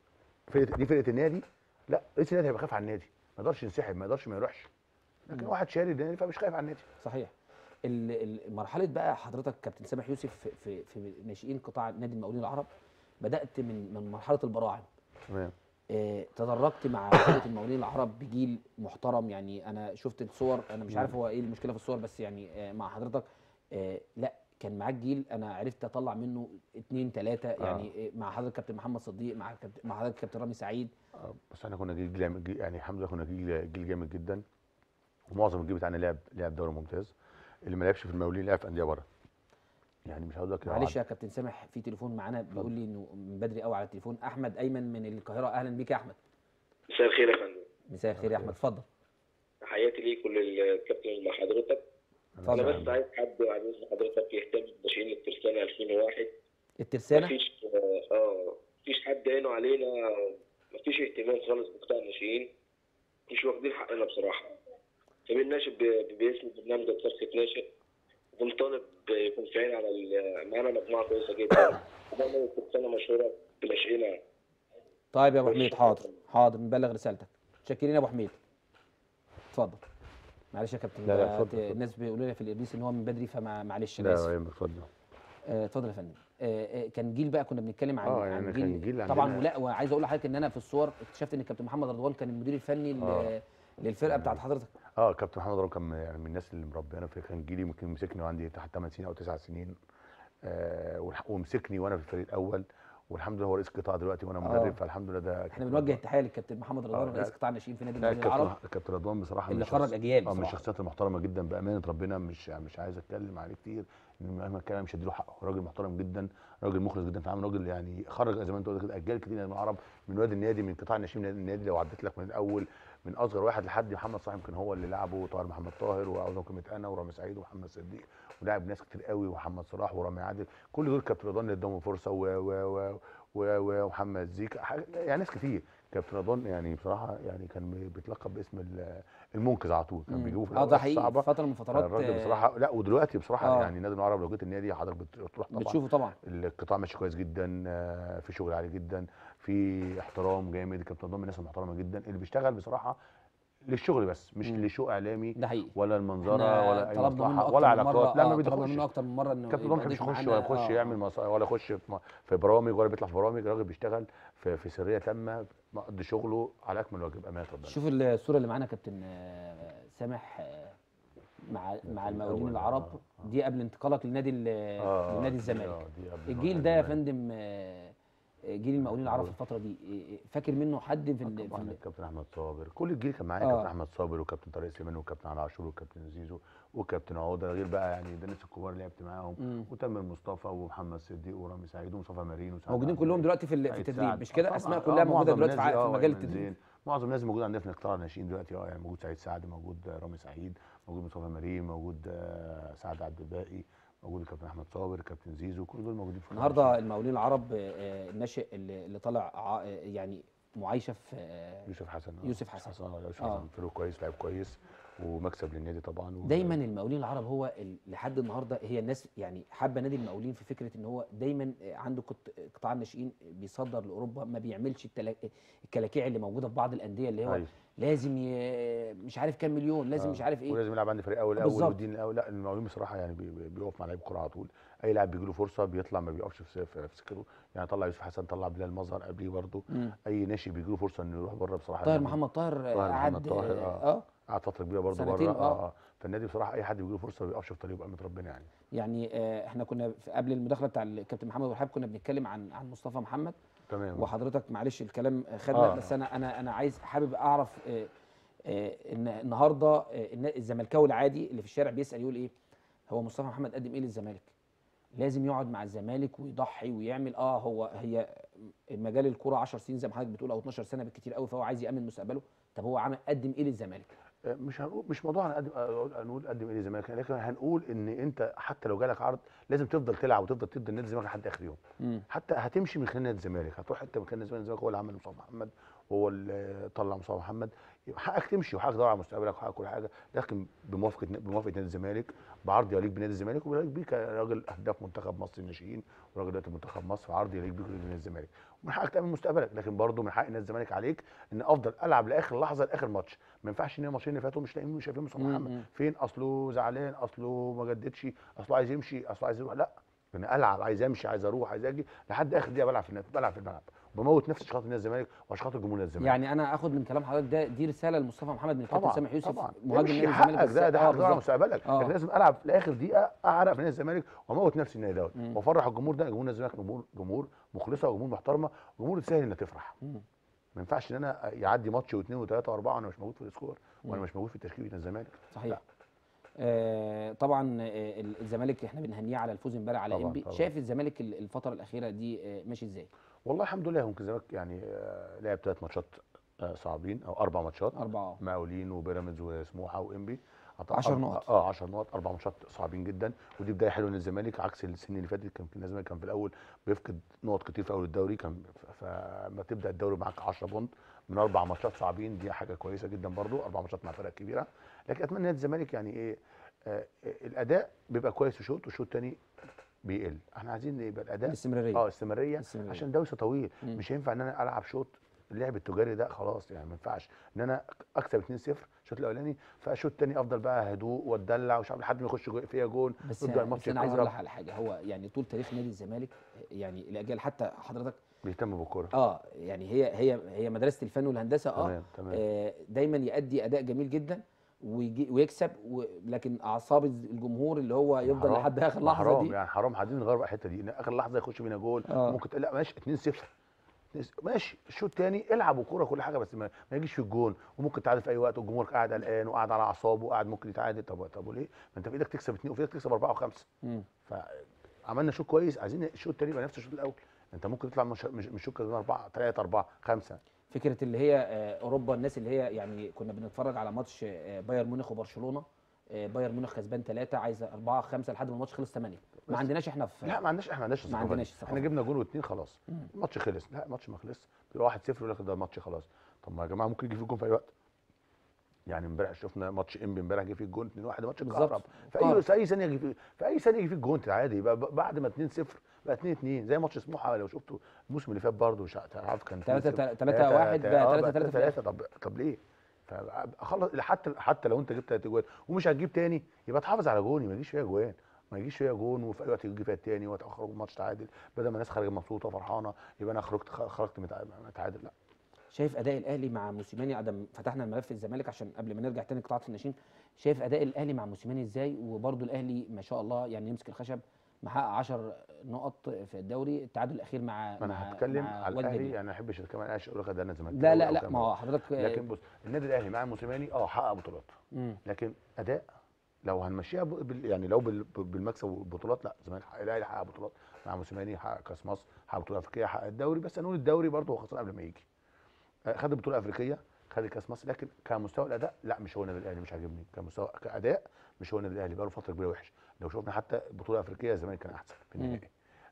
فرقه دي فرقه النادي لا رئيس النادي هيبقى خايف على النادي ما يقدرش ينسحب ما يقدرش ما يروحش لكن مم. واحد شاري النادي فمش خايف على النادي صحيح ال- ال- مرحله بقى حضرتك كابتن سامح يوسف في في, في ناشئين قطاع نادي المقاولين العرب بدات من من مرحله البراعم تمام آه، تدرجت مع فرقه المقاولين العرب بجيل محترم يعني انا شفت الصور انا مش عارف هو ايه المشكله في الصور بس يعني آه، مع حضرتك آه لا كان معاك جيل انا عرفت اطلع منه اتنين تلاته يعني آه. مع حضرتك كابتن محمد صديق مع كابتن مع حضرتك كابتن رامي سعيد آه، بس احنا كنا جيل جامد جيل- يعني الحمد لله كنا جيل جيل جامد جدا ومعظم الجيل بتاعنا لعب لعب دوري ممتاز اللي ما لعبش في المقاولين لعب في انديه بره يعني مش هقول لك لو معلش عد- يا كابتن سامح في تليفون معانا بيقول لي انه من بدري قوي على التليفون احمد ايمن من القاهره اهلا بيك يا احمد مساء الخير يا فندم مساء الخير يا احمد اتفضل تحياتي ليك وللكابتن اللي حضرتك انا اتفضل بس عايز حد عايز حضرتك يهتم بناشئين الترسانة 2001 الترسانه مفيش اه آه، مفيش حد عينه علينا مفيش اهتمام خالص بقطاع الناشئين مش واخدين حقنا بصراحه فمين ناشئ ب- باسم برنامج ترسة ناشئ بنطالب يكون في عين على ال- معانا مجموعه كويسه جدا برنامج الترسانة مشهوره بناشئينها طيب يا ابو حميد حاضر حاضر نبلغ رسالتك متشكرين يا ابو حميد اتفضل معلش يا كابتن لا، لا، ده اتفضل، ت- اتفضل. الناس بيقولوا لي في الابليس ان هو من بدري فمعلش انا لا اسف يهمك اتفضل آه، اتفضل يا فندم آه، آه، كان جيل بقى كنا بنتكلم عن آه، عن يعني جيل, كان جيل طبعا عندنا- ولا وعايز اقول لحضرتك ان انا في الصور اكتشفت ان الكابتن محمد رضوان كان المدير الفني ل- آه. للفرقه بتاعت حضرتك اه كابتن محمد رام كان من- يعني من الناس اللي مربيانا في كان جيلي يمكن مسكني وعندي تحت 8 سنين او 9 سنين آه والح- ومسكني وانا في الفريق الاول والحمد لله هو رئيس قطاع دلوقتي وانا آه. مدرب فالحمد لله ده احنا بنوجه تحيه للكابتن محمد رضوان آه، رئيس لا. قطاع الناشئين في نادي لا المقاولين العرب كابتن كابتن رضوان بصراحه اللي من خرج الشخص- أجيال اه من بصراحة. الشخصيات المحترمه جدا بامانه ربنا مش مش عايز اتكلم عليه كتير إن مهما كان مش هديله حقه راجل محترم جدا راجل مخلص جدا في العمل راجل يعني خرج زي ما انت قلت كده اجيال كتير من العرب من وادي النادي من قطاع الناشئين من النادي لو عديت لك من الاول من اصغر واحد لحد محمد صاحب يمكن هو اللي لعبه طاهر محمد طاهر وعاوز كلمه انا ورامي سعيد ومحمد صديق ولعب ناس كتير قوي ومحمد صلاح ورامي عادل كل دول كابتن رضوان اللي اداهم فرصه و و و و و ومحمد زيك حاجة- يعني ناس كتير كابتن رضوان يعني بصراحه يعني كان بيتلقب باسم ال- المنقذ على طول كان مم. بيجيبوه في اه الأوقات ده حقيقي الصعبه فتره من فترات الراجل آه، بصراحه لا ودلوقتي بصراحه آه. يعني نادي العرب لو جيت النادي حضرتك بت- بتروح طبعا بتشوفه طبعا القطاع ماشي كويس جدا آه، في شغل عالي جدا في احترام جامد كابتن رضوان من الناس المحترمه جدا اللي بيشتغل بصراحه للشغل بس مش مم. لشو اعلامي ده حقيقي ولا المنظره احنا ولا اي طلبنا منه مصلحه أكتر ولا من مرة- علاقات لا آه، ما طلبنا منه بيدخلش اكتر من مره انه كابتن يبقى رضوان مش ضيف يخش معانا. ولا يخش آه، يعمل مص- ولا يخش في م- في برامج ولا بيطلع في برامج الراجل بيشتغل في, في سريه تامه مقضي شغله على اكمل واجب امانه ربنا شوف الصوره اللي معانا كابتن آه، سامح آه، مع مع المقاولين الأول، العرب آه، آه. دي قبل انتقالك للنادي ال- آه، لنادي دي- الزمالك آه، دي قبل الجيل ما ده يا الزمالك. فندم آه، جيل المقاولين العرب في الفتره دي آه، آه، فاكر منه حد في, ال- في طبعا ال- الكابتن احمد صابر كل الجيل كان معايا آه. كابتن احمد صابر وكابتن طارق سليمان وكابتن علي عاشور وكابتن زيزو وكابتن عوده غير بقى يعني ده الناس الكبار اللي لعبت معاهم مم. وتامر مصطفى ومحمد صديق ورامي سعيد ومصطفى مارين وسعد موجودين عبد كلهم الباقي. دلوقتي في ال- في سعيد التدريب سعد. مش كده آه، اسماء طبعاً. كلها آه، موجوده معظم دلوقتي في الناس ع- دي، في آه، مجال يعني التدريب زين. معظم الناس موجوده عندنا في قطاع الناشئين دلوقتي اه يعني موجود سعيد سعد موجود آه، رامي سعيد موجود مصطفى مريم موجود آه، سعد عبد الباقي موجود الكابتن احمد صابر كابتن زيزو كل دول موجودين في قطاع النهارده الناشئين. المقاولين العرب آه، آه، الناشئ اللي اللي طالع ع- آه، يعني معايشه في آه، يوسف حسن آه. يوسف حسن. اه يوسف آه. حسن فريق كويس لاعب كويس ومكسب للنادي طبعا و- دايما المقاولين العرب هو ال- لحد النهارده هي الناس يعني حابه نادي المقاولين في فكره ان هو دايما عنده قط- قطاع الناشئين بيصدر لاوروبا ما بيعملش التلا- الكلاكيع اللي موجوده في بعض الانديه اللي هو أيوة. لازم ي... مش عارف كام مليون لازم آه. مش عارف ايه ولازم يلعب عندي فريق اول اول بالظبط. والدين الاول لا المقاولين بصراحه يعني بي- بي- بيقف مع لعيب كوره على طول اي لاعب بيجي له فرصه بيطلع ما بيقفش في في في سكته يعني طلع يوسف حسن طلع بلال مظهر قبليه برضه مم. اي ناشئ بيجي له فرصه انه يروح بره بصراحه طاهر يعني محمد طاهر طاهر قعد محمد طاهر، اه, آه قعد فتره كبيره برضه سنتين، بره آه. اه اه فالنادي بصراحه اي حد بيجي له فرصه ما بيقفش في طريقه بامانه ربنا يعني يعني آه احنا كنا في قبل المداخله بتاع الكابتن محمد وهاب كنا بنتكلم عن عن مصطفى محمد تمام وحضرتك معلش الكلام خدنا آه. بس انا انا انا عايز حابب اعرف آه، آه، ان النهارده آه، النا- الزملكاوي العادي اللي في الشارع بيسال يقول ايه هو مصطفى محمد قدم ايه للزمالك لازم يقعد مع الزمالك ويضحي ويعمل اه هو هي مجال الكوره 10 سنين زي ما حضرتك بتقول او 12 سنه بالكتير قوي فهو عايز يامن مستقبله طب هو عمل قدم ايه للزمالك آه، مش هنقول مش موضوع هنقدم آه، هنقول قدم ايه للزمالك لكن هنقول ان انت حتى لو جالك عرض لازم تفضل تلعب وتفضل تدي النادي الزمالك لحد اخر يوم مم. حتى هتمشي من خلال نادي الزمالك هتروح حته من خلال نادي الزمالك هو اللي عمل مصطفى محمد وهو اللي طلع مصطفى محمد يبقى حقك تمشي وحقك تدور على مستقبلك وحقك كل حاجه لكن بموافقه بموافقه نادي الزمالك بعرض يليق بنادي الزمالك ويليق بيك كراجل هداف منتخب مصر الناشئين وراجل دلوقتي منتخب مصر عرض يليق بيك نادي الزمالك ومن حقك تامن مستقبلك لكن برضه من حق نادي الزمالك عليك ان افضل العب لاخر لحظه لاخر ماتش ما ينفعش ان الماتشين اللي فاتوا مش لاقيين مش شايفين مصطفى مم، محمد مم. فين اصله زعلان اصله ما جددش اصله عايز يمشي اصله عايز يروح لا انا العب عايز امشي عايز اروح عايز اجي لحد اخر دقيقه بلعب في النادي بلعب في الملعب وبموت نفسي عشان خاطر نادي الزمالك وعشان خاطر جمهور نادي الزمالك يعني انا اخد من كلام حضرتك ده دي رساله لمصطفى محمد من الكابتن طبعا سامح يوسف طبعا مهاجم مش نادي الزمالك حقك بس- ده ده آه، حقك على بالظبط. مستقبلك آه. لكن لازم العب في اخر دقيقه اعرق في نادي الزمالك واموت نفسي النادي دوت مم. وافرح الجمهور ده جمهور نادي الزمالك جمهور جمهور مخلصه وجمهور محترمه وجمهور تسهل انك تفرح مم. ما ينفعش ان انا يعدي ماتش واثنين وثلاثه واربعه وانا مش موجود في السكور وانا مم. مش موجود في تشكيله نادي الزمالك صحيح لا. آه طبعا آه ال- الزمالك احنا بنهنيه على الفوز امبارح على طبعاً، انبي طبعاً. شايف الزمالك ال- الفتره الاخيره دي آه ماشي ازاي والله الحمد لله ممكن الزمالك يعني آه، لعب ثلاث ماتشات آه، صعبين او اربع ماتشات اربعه مقاولين وبيراميدز وسموحه وانبي 10 نقط. اه 10 نقط اربع ماتشات صعبين جدا ودي بدايه حلوه للزمالك عكس السنين اللي فاتت كان كان الزمالك كان في الاول بيفقد نقط كتير في اول الدوري كان ف- فلما تبدا الدوري معاك 10 بونت من اربع ماتشات صعبين دي حاجه كويسه جدا برضو اربع ماتشات مع فرق كبيره لكن اتمنى نادي الزمالك يعني ايه آه الاداء بيبقى كويس في شوط والشوط الثاني بيقل احنا عايزين يبقى الاداء الاستمراريه اه استمراريه استمرارية. عشان الدوري طويل مم. مش هينفع ان انا العب شوط اللعب التجاري ده خلاص يعني ما ينفعش ان انا اكسب 2-0 الشوط الاولاني فالشوط الثاني افضل بقى هدوء واتدلع ومش عارف لحد ما يخش جو- فيا جون بس يبدا بس الماتش انا عايز اقول لك يتكهرب على حاجه هو يعني طول تاريخ نادي الزمالك يعني الاجيال حتى حضرتك بيهتم بالكوره اه يعني هي هي هي مدرسه الفن والهندسه اه تمام تمام آه، دايما يأدي اداء جميل جدا ويجي ويكسب و... لكن اعصاب الجمهور اللي هو يفضل حرام. لحد اخر ما لحظه حرام دي يعني حرام عايزين نغير بقى الحته دي ان اخر لحظه يخش بينا جول آه. ممكن تقول لا ماشي 2-0 ماشي الشوط الثاني العب وكوره كل حاجه بس ما, ما يجيش في الجون وممكن تعادل في اي وقت والجمهور قاعد قلقان وقاعد على اعصابه وقاعد ممكن يتعادل طب طب وليه؟ ما انت في ايدك تكسب اثنين وفي ايدك تكسب اربعه وخمسه مم. فعملنا شوط كويس عايزين الشوط الثاني يبقى نفس الشوط الاول انت ممكن تطلع مش مش مش شوط كده اربعه ثلاثه اربعه خمسه فكره اللي هي آه، اوروبا الناس اللي هي يعني كنا بنتفرج على ماتش آه، بايرن ميونخ وبرشلونه آه، بايرن ميونخ كسبان ثلاثه عايز اربعه خمسه لحد ما الماتش خلص ثمانيه ما بس. عندناش احنا في لا ما عندناش احنا ما عندناش ما الثقافة دي. عندناش الثقافة. احنا جبنا جول واثنين خلاص مم. الماتش خلص لا الماتش ما خلص بيبقى 1-0 يقول لك ده الماتش خلاص طب ما يا جماعه ممكن يجي في الجون في اي وقت يعني امبارح شفنا ماتش انبي امبارح جه فيه الجون 2 1 ماتش بالظبط. اتكهرب في اي في اي ثانيه يجي فيه في اي ثانيه يجي فيه الجون عادي يبقى ب- بعد ما 2 0 بقى 2 2 زي ماتش سموحه لو شفتوا الموسم اللي فات برضه مش عارف كان 3 2-0. 3 1 بقى 3 3 3 في 3 الآخر. طب طب ليه؟ فخلص حتى حتى لو انت جبت ثلاث جوان ومش هتجيب تاني يبقى تحافظ على جوني ما يجيش فيها جوان ما يجيش فيها جون وفي اي وقت يجي فيها التاني وتخرج الماتش تعادل بدل ما الناس خارجه مبسوطه فرحانه يبقى انا خرجت خرجت متع- متعادل لا شايف اداء الاهلي مع موسيماني عدم فتحنا الملف الزمالك عشان قبل ما نرجع تاني قطاعات الناشئين شايف اداء الاهلي مع موسيماني ازاي وبرده الاهلي ما شاء الله يعني يمسك الخشب محقق 10 نقط في الدوري التعادل الاخير مع ما مع انا هتكلم مع على وادي الاهلي دجلة. انا ما احبش اتكلم عن اقول لك ده انا زملكاوي لا لا أو لا كلام ما هو ده. حضرتك لكن بص النادي الاهلي مع موسيماني اه حقق بطولات مم. لكن اداء لو هنمشيها ب- بال يعني لو بال- بالمكسب والبطولات لا الزمالك حقق- الاهلي حقق بطولات مع موسيماني حقق كاس مصر حقق بطوله افريقيه حقق الدوري بس هنقول الدوري برضه هو خسران قبل ما يجي آه، خد البطوله الافريقيه خد كاس مصر لكن كمستوى الاداء لا مش هو النادي الاهلي مش عاجبني كمستوى كاداء مش هو النادي الاهلي بقاله فتره كبيره وحش لو شفنا حتى البطوله الافريقيه الزمالك كان احسن في مم. النهائي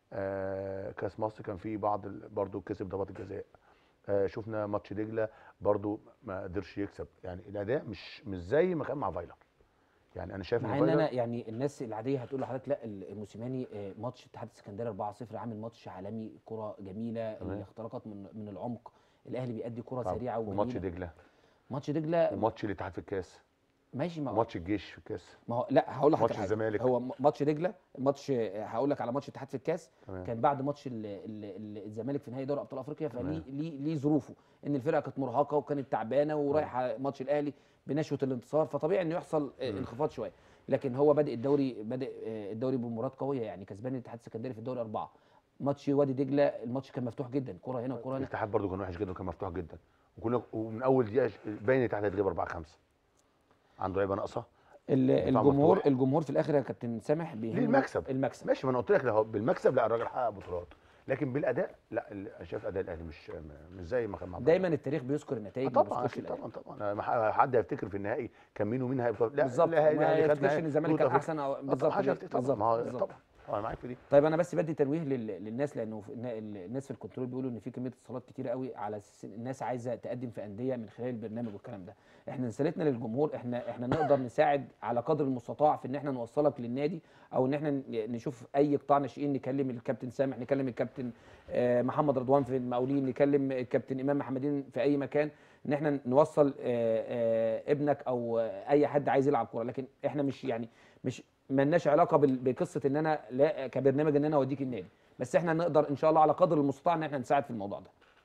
آه كاس مصر كان فيه بعض ال- برضه كسب ضربات الجزاء آه شفنا ماتش دجله برضه ما قدرش يكسب يعني الاداء مش مش زي ما كان مع فايلر يعني انا شايف مع ان ان فايلر انا يعني الناس العاديه هتقول لحضرتك لا الموسيماني آه، ماتش اتحاد السكندري 4-0 عامل ماتش عالمي كره جميله تمام. الاختراقات من من العمق الاهلي بيأدي كره طبعاً. سريعه وماتش وجميله دجله ماتش دجله وماتش الاتحاد في الكاس ماشي ما هو وماتش الجيش في الكاس ما هو لا هقول لحضرتك ماتش حاجة. الزمالك. هو م- ماتش دجله ماتش هقول لك على ماتش الاتحاد في الكاس تمام. كان بعد ماتش ال ال ال الزمالك في نهائي دوري ابطال افريقيا فليه تمام. ليه ليه ظروفه ان الفرقه كانت مرهقه وكانت تعبانه ورايحه ماتش الاهلي بنشوه الانتصار فطبيعي انه يحصل آه، مم. انخفاض شويه لكن هو بادئ الدوري بادئ آه، الدوري بمباراه قويه يعني كسبان الاتحاد السكندري في الدوري اربعه ماتش وادي دجله الماتش كان مفتوح جدا كره هنا وكره هنا الاتحاد برضه كان وحش جدا وكان مفتوح جدا وكنا ومن اول دقيقه ش- باين الاتحاد هيتغلب 4 5 عنده لعيبه ناقصه ال- دفاع الجمهور مفتوح. الجمهور في الاخر يا كابتن سامح بيهمه المكسب. المكسب ماشي ما انا قلت لك لو بالمكسب لا الراجل حقق بطولات لكن بالاداء لا ال- انا شايف اداء الاهلي مش مش زي ما كان مع دايما التاريخ بيذكر آه النتائج ما طبعا بيذكرش اكيد الأداء. طبعا طبعا ما ح- حد هيفتكر في النهائي كان مين ومين هيبقى لا بالظبط الأهلي- ما الأهلي خد يفتكرش نهائي ان الزمالك كان بطولة احسن او آه طبعا بالظبط حاجه كده. هيفتكر طبعا بالظبط ما هو بالظبط. طبعا انا معاك في دي طيب انا بس بدي تنويه لل- للناس لانه في- النا- الناس في الكنترول بيقولوا ان في كميه اتصالات كتيره قوي على اساس إن الناس عايزه تقدم في انديه من خلال البرنامج والكلام ده احنا رسالتنا للجمهور احنا احنا نقدر نساعد على قدر المستطاع في ان احنا نوصلك للنادي او ان احنا ن- نشوف اي قطاع ناشئين نكلم الكابتن سامح نكلم الكابتن آه، محمد رضوان في المقاولين نكلم الكابتن امام محمدين في اي مكان ان احنا نوصل آه، آه، ابنك او آه، اي حد عايز يلعب كوره لكن احنا مش يعني مش ملناش علاقه بال- بقصه ان انا لا كبرنامج ان انا اوديك النادي بس احنا نقدر ان شاء الله على قدر المستطاع ان احنا نساعد في الموضوع ده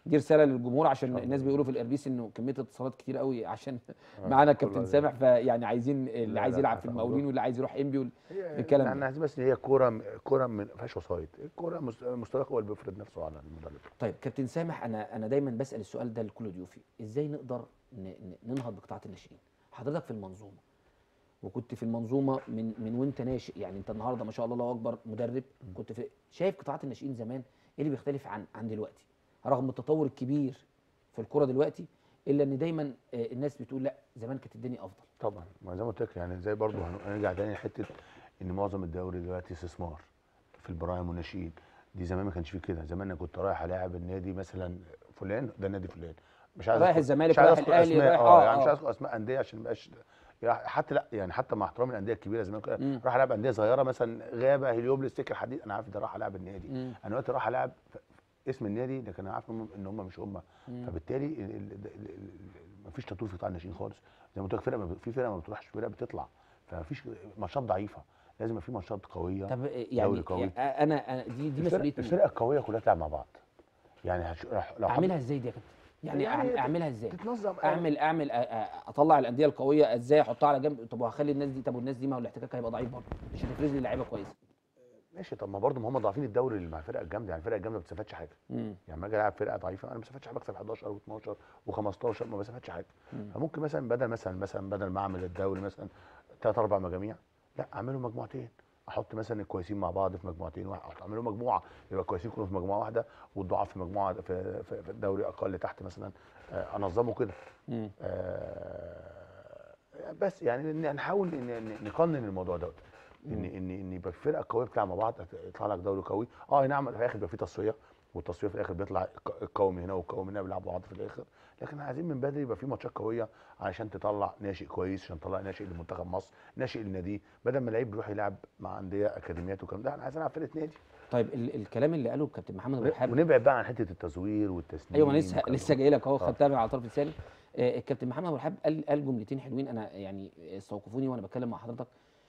دي رساله للجمهور عشان الله. الناس بيقولوا في الاربيس انه كميه اتصالات كتير قوي عشان آه، معانا كله كابتن زي- سامح فيعني عايزين اللي لا، عايز لا، يلعب لا، في الموضوع- المقاولين واللي عايز يروح انبي وال- هي الكلام احنا ده. عايزين بس هي كوره كوره ما فيهاش وسايط الكوره مست- مستواك هو اللي بيفرض نفسه على المدرب طيب كابتن سامح انا انا دايما بسال السؤال ده لكل ضيوفي ازاي نقدر ن- ن- ننهض بقطاعات الناشئين حضرتك في المنظومه وكنت في المنظومه من من وانت ناشئ يعني انت النهارده ما شاء الله الله اكبر مدرب كنت في شايف قطاعات الناشئين زمان ايه اللي بيختلف عن عن دلوقتي رغم التطور الكبير في الكره دلوقتي الا ان دايما آه، الناس بتقول لا زمان كانت الدنيا افضل طبعا ما زي ما قلت لك يعني زي برضه هن- هنرجع تاني لحته ان معظم الدوري دلوقتي استثمار في البراعم والناشئين دي زمان ما كانش فيه كده زمان انا كنت رايح الاعب النادي مثلا فلان ده نادي فلان مش عايز رايح أذكر- الزمالك، مش عايز رايح أذكر الأهلي، أسماء، رايح- اه آه، يعني مش آه. عايز أذكر اسماء انديه عشان ما يبقاش يعني حتى لا يعني حتى مع احترامي الانديه الكبيره زمان كده مم. راح العب انديه صغيره مثلا غابه هليوبلس سكر حديد انا عارف ده راح العب النادي مم. انا دلوقتي راح العب ف- اسم النادي لكن انا عارف ان هم- ان هم مش هم مم. فبالتالي ال- ال- ال- ال- مفيش تطوير في قطاع الناشئين خالص زي ما قلت لك فرقه ما ب- في فرقه ما بتروحش فرقه بتطلع فمفيش ماتشات ضعيفه لازم يبقى في ماتشات قويه طب آه، يعني, دوري قوي. يعني انا أنا دي دي الفرق مسؤوليه مين؟ الفرقه القويه كلها تلعب مع بعض يعني هش... لو حد- اعملها ازاي دي يا كابتن يعني, يعني أعم- اعملها ازاي تتنظم اعمل اعمل أ- أ- اطلع الانديه القويه ازاي احطها على جنب طب وهخلي الناس دي طب والناس دي ما هو الاحتكاك هيبقى ضعيف برضه مش هتفرز لي لعيبه كويسه ماشي طب ما برضه ما هم ضاعفين الدوري اللي مع الفرقه الجامده يعني الفرقه الجامده ما بتستفادش حاجه امم يعني لما اجي العب فرقه ضعيفه انا ما بستفادش حاجه بكسب 11 و12 و15 ما بستفادش حاجه مم. فممكن مثلا بدل مثلا مثلا بدل ما اعمل الدوري مثلا ثلاث اربع مجاميع لا اعملهم مجموعتين احط مثلا الكويسين مع بعض في مجموعتين واحد اعملهم مجموعه يبقى الكويسين كلهم في مجموعه واحده والضعاف في مجموعه في, في, في الدوري اقل تحت مثلا آه، انظمه كده امم آه، بس يعني إن نحاول إن إن نقنن الموضوع دوت ان ان ان يبقى في فرقه قويه بتلعب مع بعض يطلع لك دوري قوي اه أي نعم في الاخر بيبقى في تصفيه والتصفيه في الاخر بيطلع الق- القوي من هنا والقوي من هنا بيلعبوا بعض في الاخر لكن عايزين من بدري يبقى في ماتشات قويه علشان تطلع ناشئ كويس عشان تطلع ناشئ لمنتخب مصر ناشئ للنادي بدل ما اللعيب بيروح يلعب مع انديه اكاديميات والكلام ده انا عايز العب فرقه نادي طيب ال الكلام اللي قاله الكابتن محمد ابو الحاب ونبعد بقى عن حته التزوير والتسنين ايوه انا لسه والكلام لسه ده. جاي لك اهو آه. خدتها من على الطرف الثاني آه، الكابتن محمد ابو الحاب قال قال جملتين حلوين انا يعني استوقفوني وانا بتكلم مع حضرتك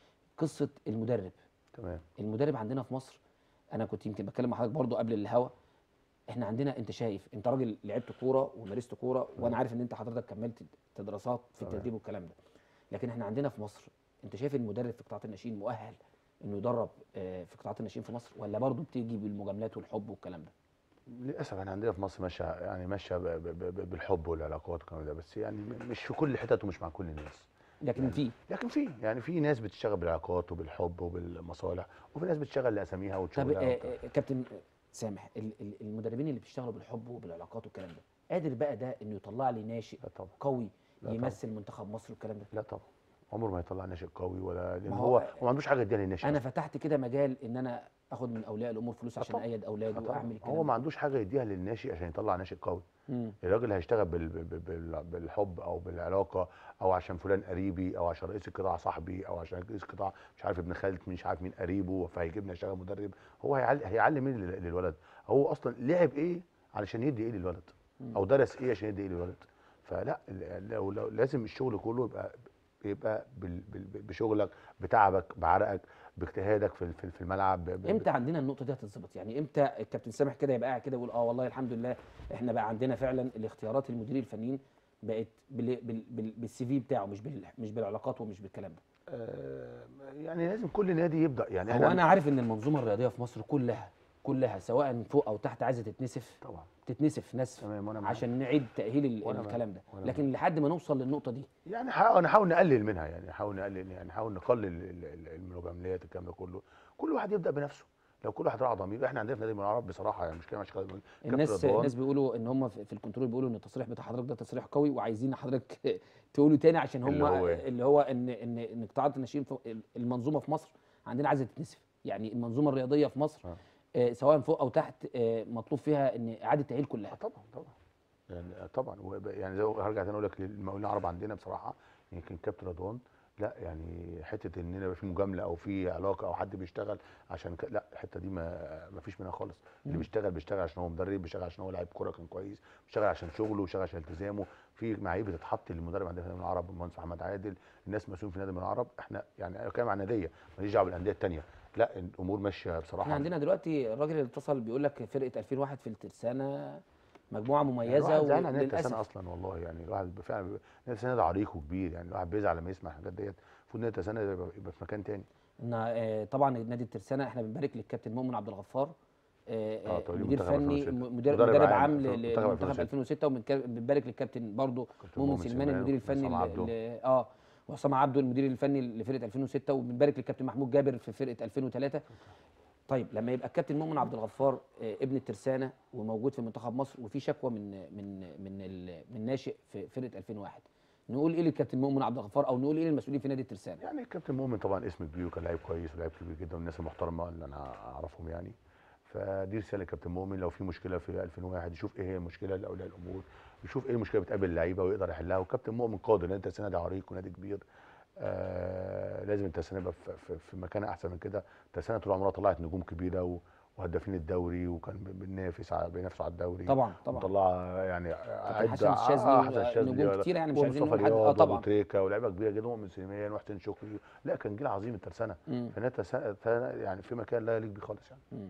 قصه المدرب تمام المدرب عندنا في مصر انا كنت يمكن بتكلم مع حضرتك برضو قبل الهوا احنا عندنا انت شايف انت راجل لعبت كوره ومارست كوره وانا عارف ان انت حضرتك كملت تدريسات في تمام. التدريب والكلام ده لكن احنا عندنا في مصر انت شايف المدرب في قطاعات الناشئين مؤهل انه يدرب آه، في قطاعات الناشئين في مصر ولا برضو بتيجي بالمجاملات والحب والكلام ده للاسف احنا عندنا في مصر ماشيه يعني ماشيه ب- ب- ب- بالحب والعلاقات والكلام ده بس يعني م- مش في كل حتت ومش مع كل الناس لكن يعني في لكن في يعني في ناس بتشتغل بالعلاقات وبالحب وبالمصالح وفي ناس بتشتغل لاساميها طب وتشغلها آه، وبتاع. آه، كابتن سامح ال- ال- المدربين اللي بيشتغلوا بالحب وبالعلاقات والكلام ده قادر بقى ده انه يطلع لي ناشئ لا طبعا قوي لا طبعا. يمثل منتخب مصر والكلام ده لا طبعا عمره ما يطلع ناشئ قوي ولا لان ما هو هو- هو ما عندوش حاجه يديها للناشئ انا أصلاً. فتحت كده مجال ان انا اخد من اولياء الامور فلوس آه عشان طبعاً. ايد آه اولاده طبعاً. واعمل الكلام هو ما ده. عندوش حاجه يديها للناشئ عشان يطلع ناشئ قوي مم. الراجل هيشتغل بال... بال... بال... بالحب او بالعلاقه او عشان فلان قريبي او عشان رئيس القطاع صاحبي او عشان رئيس القطاع مش عارف ابن خالد مش عارف مين قريبه فهيجيبني اشتغل مدرب هو هيعلم هيعلم ايه لل- للولد هو اصلا لعب ايه علشان يدي ايه للولد مم. او درس ايه عشان يدي ايه للولد فلا ال- لو لو لازم الشغل كله يبقى يبقى بال... بال... بشغلك بتعبك بعرقك باجتهادك في في في الملعب ب... ب... امتى عندنا النقطه دي هتتظبط يعني امتى الكابتن سامح كده يبقى قاعد كده يقول اه والله الحمد لله احنا بقى عندنا فعلا الاختيارات المديرين الفنيين بقت بال بال بال بالسي في بتاعه مش بال مش بالعلاقات ومش بالكلام ده آه يعني لازم كل نادي يبدا يعني هو إحنا- انا عارف ان المنظومه الرياضيه في مصر كلها كلها سواء فوق او تحت عايزه تتنسف طبعا تتنسف نسف تمام وانا معاك. عشان نعيد تاهيل ال- وأنا معاك. الكلام ده وأنا لكن لحد ما نوصل للنقطه دي يعني نحاول نحاول نقلل منها يعني نحاول نقلل يعني نحاول نقلل ال- ال- المجاملات الكلام ده كله كل واحد يبدا بنفسه لو كل واحد راعى ضمير احنا عندنا في نادي من العرب بصراحه يعني مش كلام عشان كده الناس الناس بيقولوا ان هم في في الكنترول بيقولوا ان التصريح بتاع حضرتك ده تصريح قوي وعايزين حضرتك تقولوا تاني عشان هم اللي هو إيه؟ اللي هو ان ان ان قطاعات الناشئين في المنظومه في مصر عندنا عايزه تتنسف يعني المنظومه الرياضيه في مصر آه. آه، سواء فوق او تحت آه، مطلوب فيها ان اعاده تاهيل آه كلها طبعا طبعا يعني آه طبعا وب- يعني زي هرجع تاني اقول لك المقاولين العرب عندنا بصراحه يمكن كابتن رضوان لا يعني حته ان يبقى في مجامله او في علاقه او حد بيشتغل عشان ك... لا الحته دي ما ما فيش منها خالص اللي مم. بيشتغل بيشتغل عشان هو مدرب بيشتغل عشان هو لاعب كوره كان كويس بيشتغل عشان شغله بيشتغل عشان التزامه في معايير بتتحط للمدرب عندنا في نادي من العرب المهندس محمد عادل الناس مسؤولين في نادي من العرب احنا يعني انا بتكلم عن ناديه ماليش دعوه بالانديه الثانيه لا الامور ماشيه بصراحه احنا عندنا دلوقتي الراجل اللي اتصل بيقول لك فرقه 2001 في الترسانه مجموعه يعني مميزه الواحد زعلان على نادي وللاسف الترسانة اصلا والله يعني الواحد بيبقى فعلا بيبقى- نادي الترسانة ده عريق وكبير يعني الواحد بيزعل لما يسمع الحاجات ديت المفروض نادي الترسانة ده يبقى يبقى في مكان تاني ان آه، طبعا نادي الترسانه احنا بنبارك للكابتن مؤمن عبد الغفار آه، آه، آه، توليه مدير منتخب فني 2006. م- مدير مدرب مدرب عام عام في ل- منتخب لمنتخب 2006. 2006 وبنبارك للكابتن برضه كابتن مؤمن مؤمن سليمان المدير الفني وحسام ل- عبده. ل- اه وحسام عبده المدير الفني لفرقه 2006 وبنبارك للكابتن محمود جابر في فرقه 2003 طيب لما يبقى الكابتن مؤمن عبد الغفار آه، ابن الترسانه وموجود في منتخب مصر وفي شكوى من من من ال- من ناشئ في فرقه 2001 نقول ايه للكابتن مؤمن عبد الغفار او نقول ايه للمسؤولين في نادي الترسانه يعني الكابتن مؤمن طبعا اسم كبير وكان لعيب كويس ولاعيب كبير جدا والناس المحترمه اللي انا اعرفهم يعني فدي رساله للكابتن مؤمن لو في مشكله في 2001 يشوف ايه هي المشكله لاولياء الامور يشوف ايه المشكله بتقابل اللعيبه ويقدر يحلها والكابتن مؤمن قادر لان الترسانه ده عريق ونادي كبير آه لازم الترسانه يبقى في, في, في مكان احسن من كده الترسانه طول عمرها طلعت نجوم كبيره و- وهدافين الدوري وكان بننافس على بينافسوا على الدوري طبعا طبعا مطلعه يعني كابتن عدة- حسن آه، الشاذلي حسن آه، الشاذلي نجوم كتير يعني مش عايزين ومصطفى نقول حد اه رياض طبعا وابو تريكه ولاعيبه كبيره جدا ومؤمن سليمان وحسين شكري لا كان جيل عظيم الترسانه مم. فنادي الترسانه الترسانة يعني في مكان لا يليق بيه خالص يعني مم.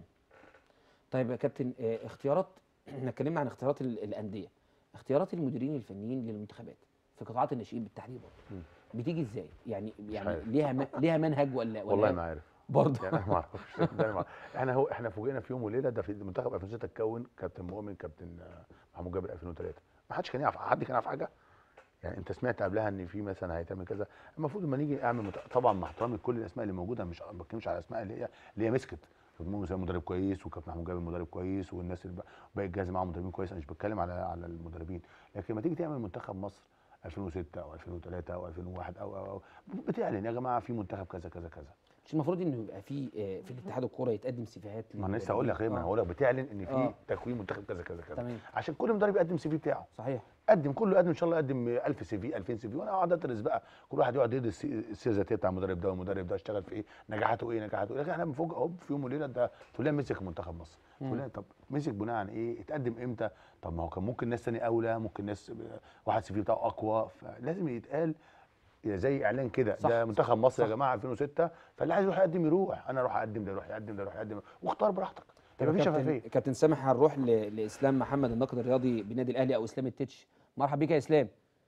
طيب يا كابتن آه، اختيارات احنا اتكلمنا عن اختيارات ال- الانديه اختيارات المديرين الفنيين للمنتخبات في قطاعات الناشئين بالتحديد برضه مم. بتيجي ازاي يعني يعني عارف. ليها م... ليها منهج ولا ولا والله إيه؟ ما عارف برضه يعني انا ما اعرفش ده أنا ما أعرف. احنا هو احنا فوجئنا في يوم وليله ده في المنتخب 2006 اتكون كابتن مؤمن كابتن آه، محمود جابر 2003 ما حدش كان يعرف حد كان يعرف حاجه يعني انت سمعت قبلها ان في مثلا هيتعمل كذا المفروض لما نيجي اعمل مت... طبعا مع احترامي لكل الاسماء اللي موجوده مش ما بتكلمش على الاسماء اللي هي اللي هي مسكت كابتن مؤمن سليمان مدرب كويس وكابتن محمود جابر مدرب كويس والناس اللي بقى- باقي الجهاز معاهم مدربين كويس انا مش بتكلم على على المدربين لكن لما تيجي تعمل منتخب مصر 2006 او 2003 او 2001 او او, أو بتعلن يا جماعه في منتخب كذا كذا كذا مش المفروض انه يبقى في آه، في الاتحاد الكوره يتقدم سيفيهات ما انا لسه هقول لك ايه ما انا آه، هقول لك بتعلن ان في آه. تكوين منتخب كذا كذا كذا تمام عشان كل مدرب يقدم سي في بتاعه صحيح قدم كله يقدم ان شاء الله يقدم 1000 سي في 2000 سي في وانا اقعد ادرس بقى كل واحد يقعد يدرس السي- السيره الذاتيه بتاع المدرب ده والمدرب ده اشتغل في ايه نجاحاته ايه نجاحاته ايه لكن احنا بنفوجئ هوب في يوم وليله ده فلان مسك منتخب مصر مم. فلان طب مسك بناء عن ايه اتقدم امتى طب ما هو كان ممكن ناس تاني اولى ممكن ناس واحد سي في بتاعه اقوى فلازم يتقال يا زي اعلان كده صح، ده منتخب مصر يا صح. جماعه 2006 فاللي عايز يروح يقدم يروح انا اروح اقدم ده يروح يقدم ده يروح يقدم واختار براحتك يبقى في كابتن- شفافيه كابتن سامح هنروح ل... لاسلام محمد الناقد الرياضي بنادي الاهلي او اسلام التتش مرحبا بيك يا اسلام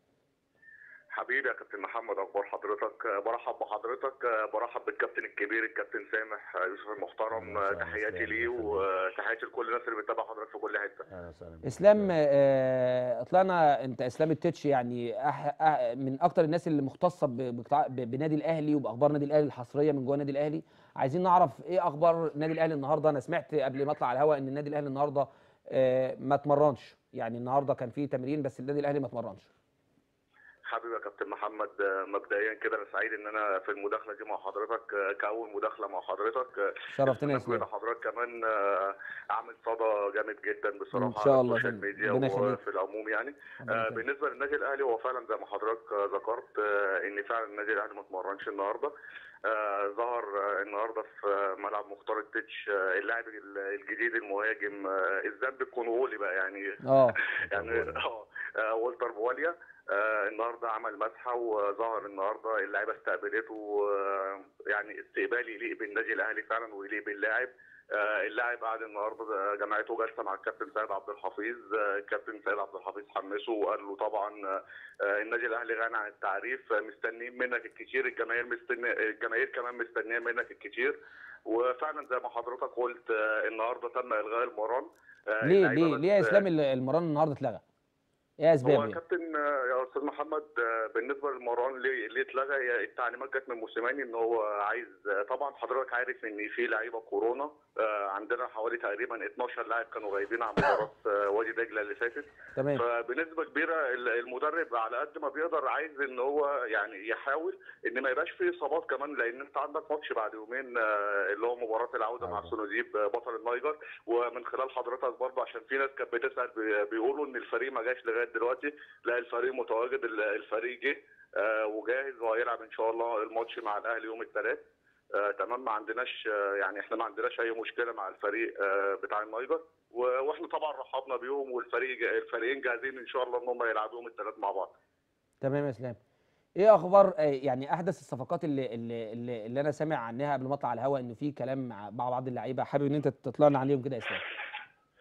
حبيبي يا كابتن محمد اخبار حضرتك آه، برحب بحضرتك آه، برحب بالكابتن الكبير الكابتن سامح آه، يوسف المحترم أهلا آه، وسهلا، تحياتي أهلا ليه وسهلا. وتحياتي لكل الناس اللي بتتابع حضرتك في كل حته اهلا وسهلا بك. اسلام آه، طلعنا انت اسلام التتش يعني أح... أح... من اكتر الناس اللي مختصه ب... بقطاع- ب... بنادي الاهلي وباخبار نادي الاهلي الحصريه من جوه نادي الاهلي عايزين نعرف ايه اخبار نادي الاهلي النهارده انا سمعت قبل ما اطلع على الهواء ان النادي الاهلي النهارده آه، ما اتمرنش يعني النهارده كان في تمرين بس النادي الاهلي ما اتمرنش حبيبي يا كابتن محمد آه، مبدئيا كده انا سعيد ان انا في المداخله دي مع حضرتك آه، كاول مداخله مع حضرتك آه، شرفتنا يا التسويق اسلام لحضرتك كمان آه، عامل صدى جامد جدا بصراحه إن شاء على الله السوشيال فندم. ميديا ربنا يخليك. وفي العموم يعني ربنا آه، يكرمك. بالنسبه للنادي الاهلي هو فعلا زي ما حضرتك آه، ذكرت آه، ان فعلا النادي الاهلي ما اتمرنش النهارده آه، ظهر آه، النهارده في آه، ملعب مختار التتش آه، اللاعب ال- الجديد المهاجم آه، الذنب الكونغولي بقى يعني اه يعني اه آه، والتر بواليا آه، النهارده عمل مسحه وظهر النهارده اللعيبه استقبلته آه، يعني استقبال يليق بالنادي الاهلي فعلا ويليق باللاعب آه، اللاعب قعد النهارده جماعته جلسه مع الكابتن سيد عبد الحفيظ آه، الكابتن سيد عبد الحفيظ حمسه وقال له طبعا آه، آه، النادي الاهلي غني عن التعريف آه، مستنيين منك الكتير الجماهير مستني الجماهير كمان مستنيه منك الكتير وفعلا زي ما حضرتك قلت آه، النهارده تم الغاء المران آه، ليه اللعيبة ليه بس- ليه يا اسلام ال- المران النهارده اتلغى ايه اسباب هو يعني كابتن آه، يا استاذ محمد آه، بالنسبه للمران ليه ليه اتلغى هي التعليمات جت من موسيماني ان هو عايز آه، طبعا حضرتك عارف ان في لعيبه كورونا آه، عندنا حوالي تقريبا 12 لاعب كانوا غايبين عن مباراه آه، وادي دجله اللي فاتت تمام فبنسبه كبيره ال- المدرب على قد ما بيقدر عايز ان هو يعني يحاول ان ما يبقاش فيه اصابات كمان لان انت عندك ماتش بعد يومين آه، اللي هو مباراه العوده مع عودة. سونوزيب آه، بطل النيجر ومن خلال حضرتك برضه عشان في ناس كانت بتسال بي- بيقولوا ان الفريق ما جاش لغايه دلوقتي لا الفريق متواجد ال- الفريق جه آه، وجاهز وهيلعب ان شاء الله الماتش مع الاهلي يوم الثلاث آه، تمام ما عندناش آه، يعني احنا ما عندناش اي مشكله مع الفريق آه، بتاع النيجر و- واحنا طبعا رحبنا بيهم والفريق جا- الفريقين جاهزين ان شاء الله ان هم يلعبوا يوم الثلاث مع بعض تمام يا اسلام ايه اخبار آه، يعني احدث الصفقات اللي اللي اللي, اللي انا سامع عنها قبل ما اطلع على الهواء انه في كلام مع مع بعض اللعيبه حابب ان انت تطلع لنا عليهم كده يا اسلام هو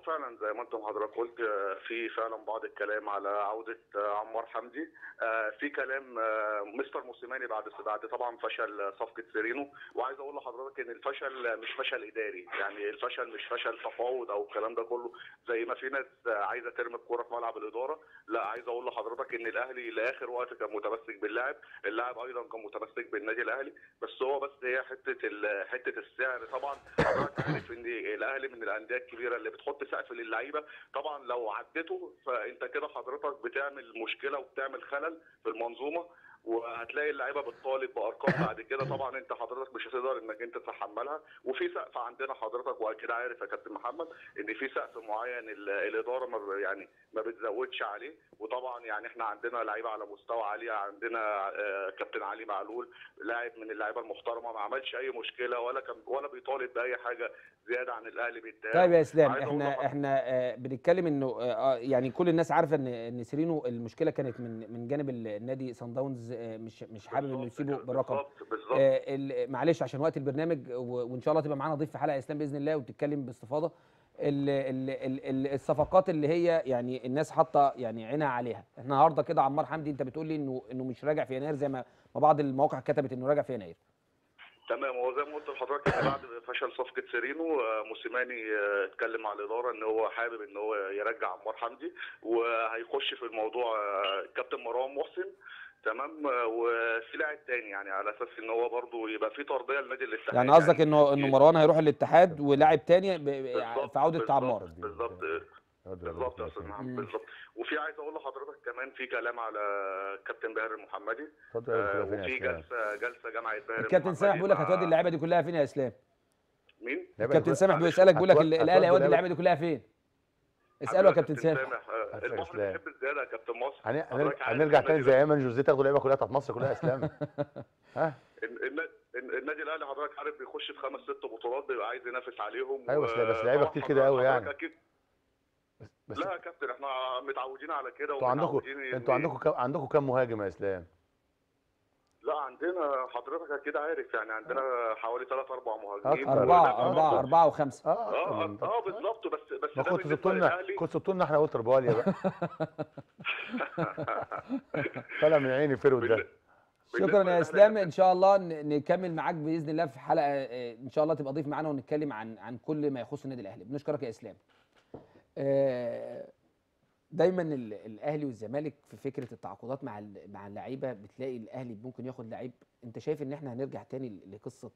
فعلا زي ما انتم حضرتك قلت آه، في فعلا بعض الكلام على عوده آه، عمار حمدي آه، في كلام آه، مستر موسيماني بعد بعد طبعا فشل صفقه سيرينو وعايز اقول لحضرتك ان الفشل مش فشل اداري يعني الفشل مش فشل تفاوض او الكلام ده كله زي ما في ناس آه، عايزه ترمي الكوره في ملعب الاداره لا عايز اقول لحضرتك ان الاهلي لاخر وقت كان متمسك باللاعب اللاعب ايضا كان متمسك بالنادي الاهلي بس هو بس هي حته ال- حته السعر طبعا حضرتك عارف ان الاهلي من الانديه الكبيره اللي بتحط سقف للعيبه طبعا لو عدته فانت كده حضرتك بتعمل مشكله وبتعمل خلل في المنظومه وهتلاقي اللعيبه بتطالب بارقام بعد كده طبعا انت حضرتك مش هتقدر انك انت تتحملها وفي سقف عندنا حضرتك واكيد عارف يا كابتن محمد ان في سقف معين ال- الاداره ما ب- يعني ما بتزودش عليه وطبعا يعني احنا عندنا لعيبه على مستوى عالي عندنا آه، كابتن علي معلول لاعب من اللعيبه المحترمه ما عملش اي مشكله ولا كان ولا بيطالب باي حاجه زياده عن الاهلي بيديها طيب يا اسلام عايز أقول احنا لحضرتك- احنا آه، بنتكلم انه آه، آه، يعني كل الناس عارفه ان ان سيرينو المشكله كانت من من جانب النادي سان داونز آه، مش مش حابب انه بالظبط يسيبه كده، بالرقم بالظبط بالظبط آه، ال- معلش عشان وقت البرنامج و- وان شاء الله تبقى معانا ضيف في حلقه يا اسلام باذن الله وتتكلم باستفاضه ال ال ال ال الصفقات اللي هي يعني الناس حاطه يعني عينها عليها احنا النهارده كده عمار حمدي انت بتقول لي انه انه مش راجع في يناير زي ما ما بعض المواقع كتبت انه راجع في يناير تمام هو زي ما قلت لحضرتك ان بعد فشل صفقه سيرينو آه، موسيماني آه، اتكلم مع الاداره ان هو حابب ان هو يرجع عمار حمدي وهيخش في الموضوع آه، كابتن مروان محسن تمام آه، وفي لاعب تاني يعني على اساس ان هو برضه يبقى في ترضيه لنادي الاتحاد يعني قصدك انه انه مروان هيروح الاتحاد ولاعب تاني ب- ب- بالظبط، في عوده بالظبط، عمار بالظبط بالظبط يا استاذ محمد مم. بالظبط وفي عايز اقول لحضرتك كمان في كلام على كابتن باهر المحمدي اتفضل آه، يا فين وفي يا اسلام جلسه جلسه جامعه باهر الكابتن المحمدي سامح بيقول لك مع- هتودي اللعيبه دي كلها فين يا اسلام مين؟ الكابتن سامح بيسالك بيقول لك هتود- ال- الاهلي هيودي هتودي اللعيبه دي كلها فين اساله يا كابتن سامح آه، هتلاقي البحر إسلام. بيحب الزياده يا كابتن مصر هن- حضرتك هن- عارف هنرجع النادي تاني زي ايمن جوزيه تاخدوا اللعيبه كلها بتاعت مصر كلها يا اسلام ها الن- الن- الن- النادي الاهلي حضرتك عارف بيخش في خمس ست بطولات بيبقى عايز ينافس عليهم أيوة، بس- و- بس لعيبة طبعاً كتير كده أوي حضرتك يعني. أكيد بس لا يا كابتن احنا متعودين على كده انتوا عندكم ومتعودين إن- انتوا عندكم كام عندكم كام مهاجم يا اسلام؟ لا عندنا حضرتك اكيد عارف يعني عندنا حوالي ثلاث اربع مهاجمين أكتر. أربعة وده- أربعة أربعة وخمسة اه أكتر اه من اه, آه بالظبط بس بس ما ده كنت بالنسبة سبتوا لنا للأهلي. كنت سبتوا لنا احنا قلت باليا بقى طالع من عيني فرود ده شكرا بالنسبة يا للأهلي اسلام يا ان شاء الله ن- نكمل معاك باذن الله في حلقه آه، ان شاء الله تبقى ضيف معانا ونتكلم عن عن كل ما يخص النادي الاهلي بنشكرك يا اسلام آه، دايما ال- الاهلي والزمالك في فكره التعاقدات مع ال- مع اللعيبه بتلاقي الاهلي ممكن ياخد لعيب انت شايف ان احنا هنرجع تاني ل- لقصه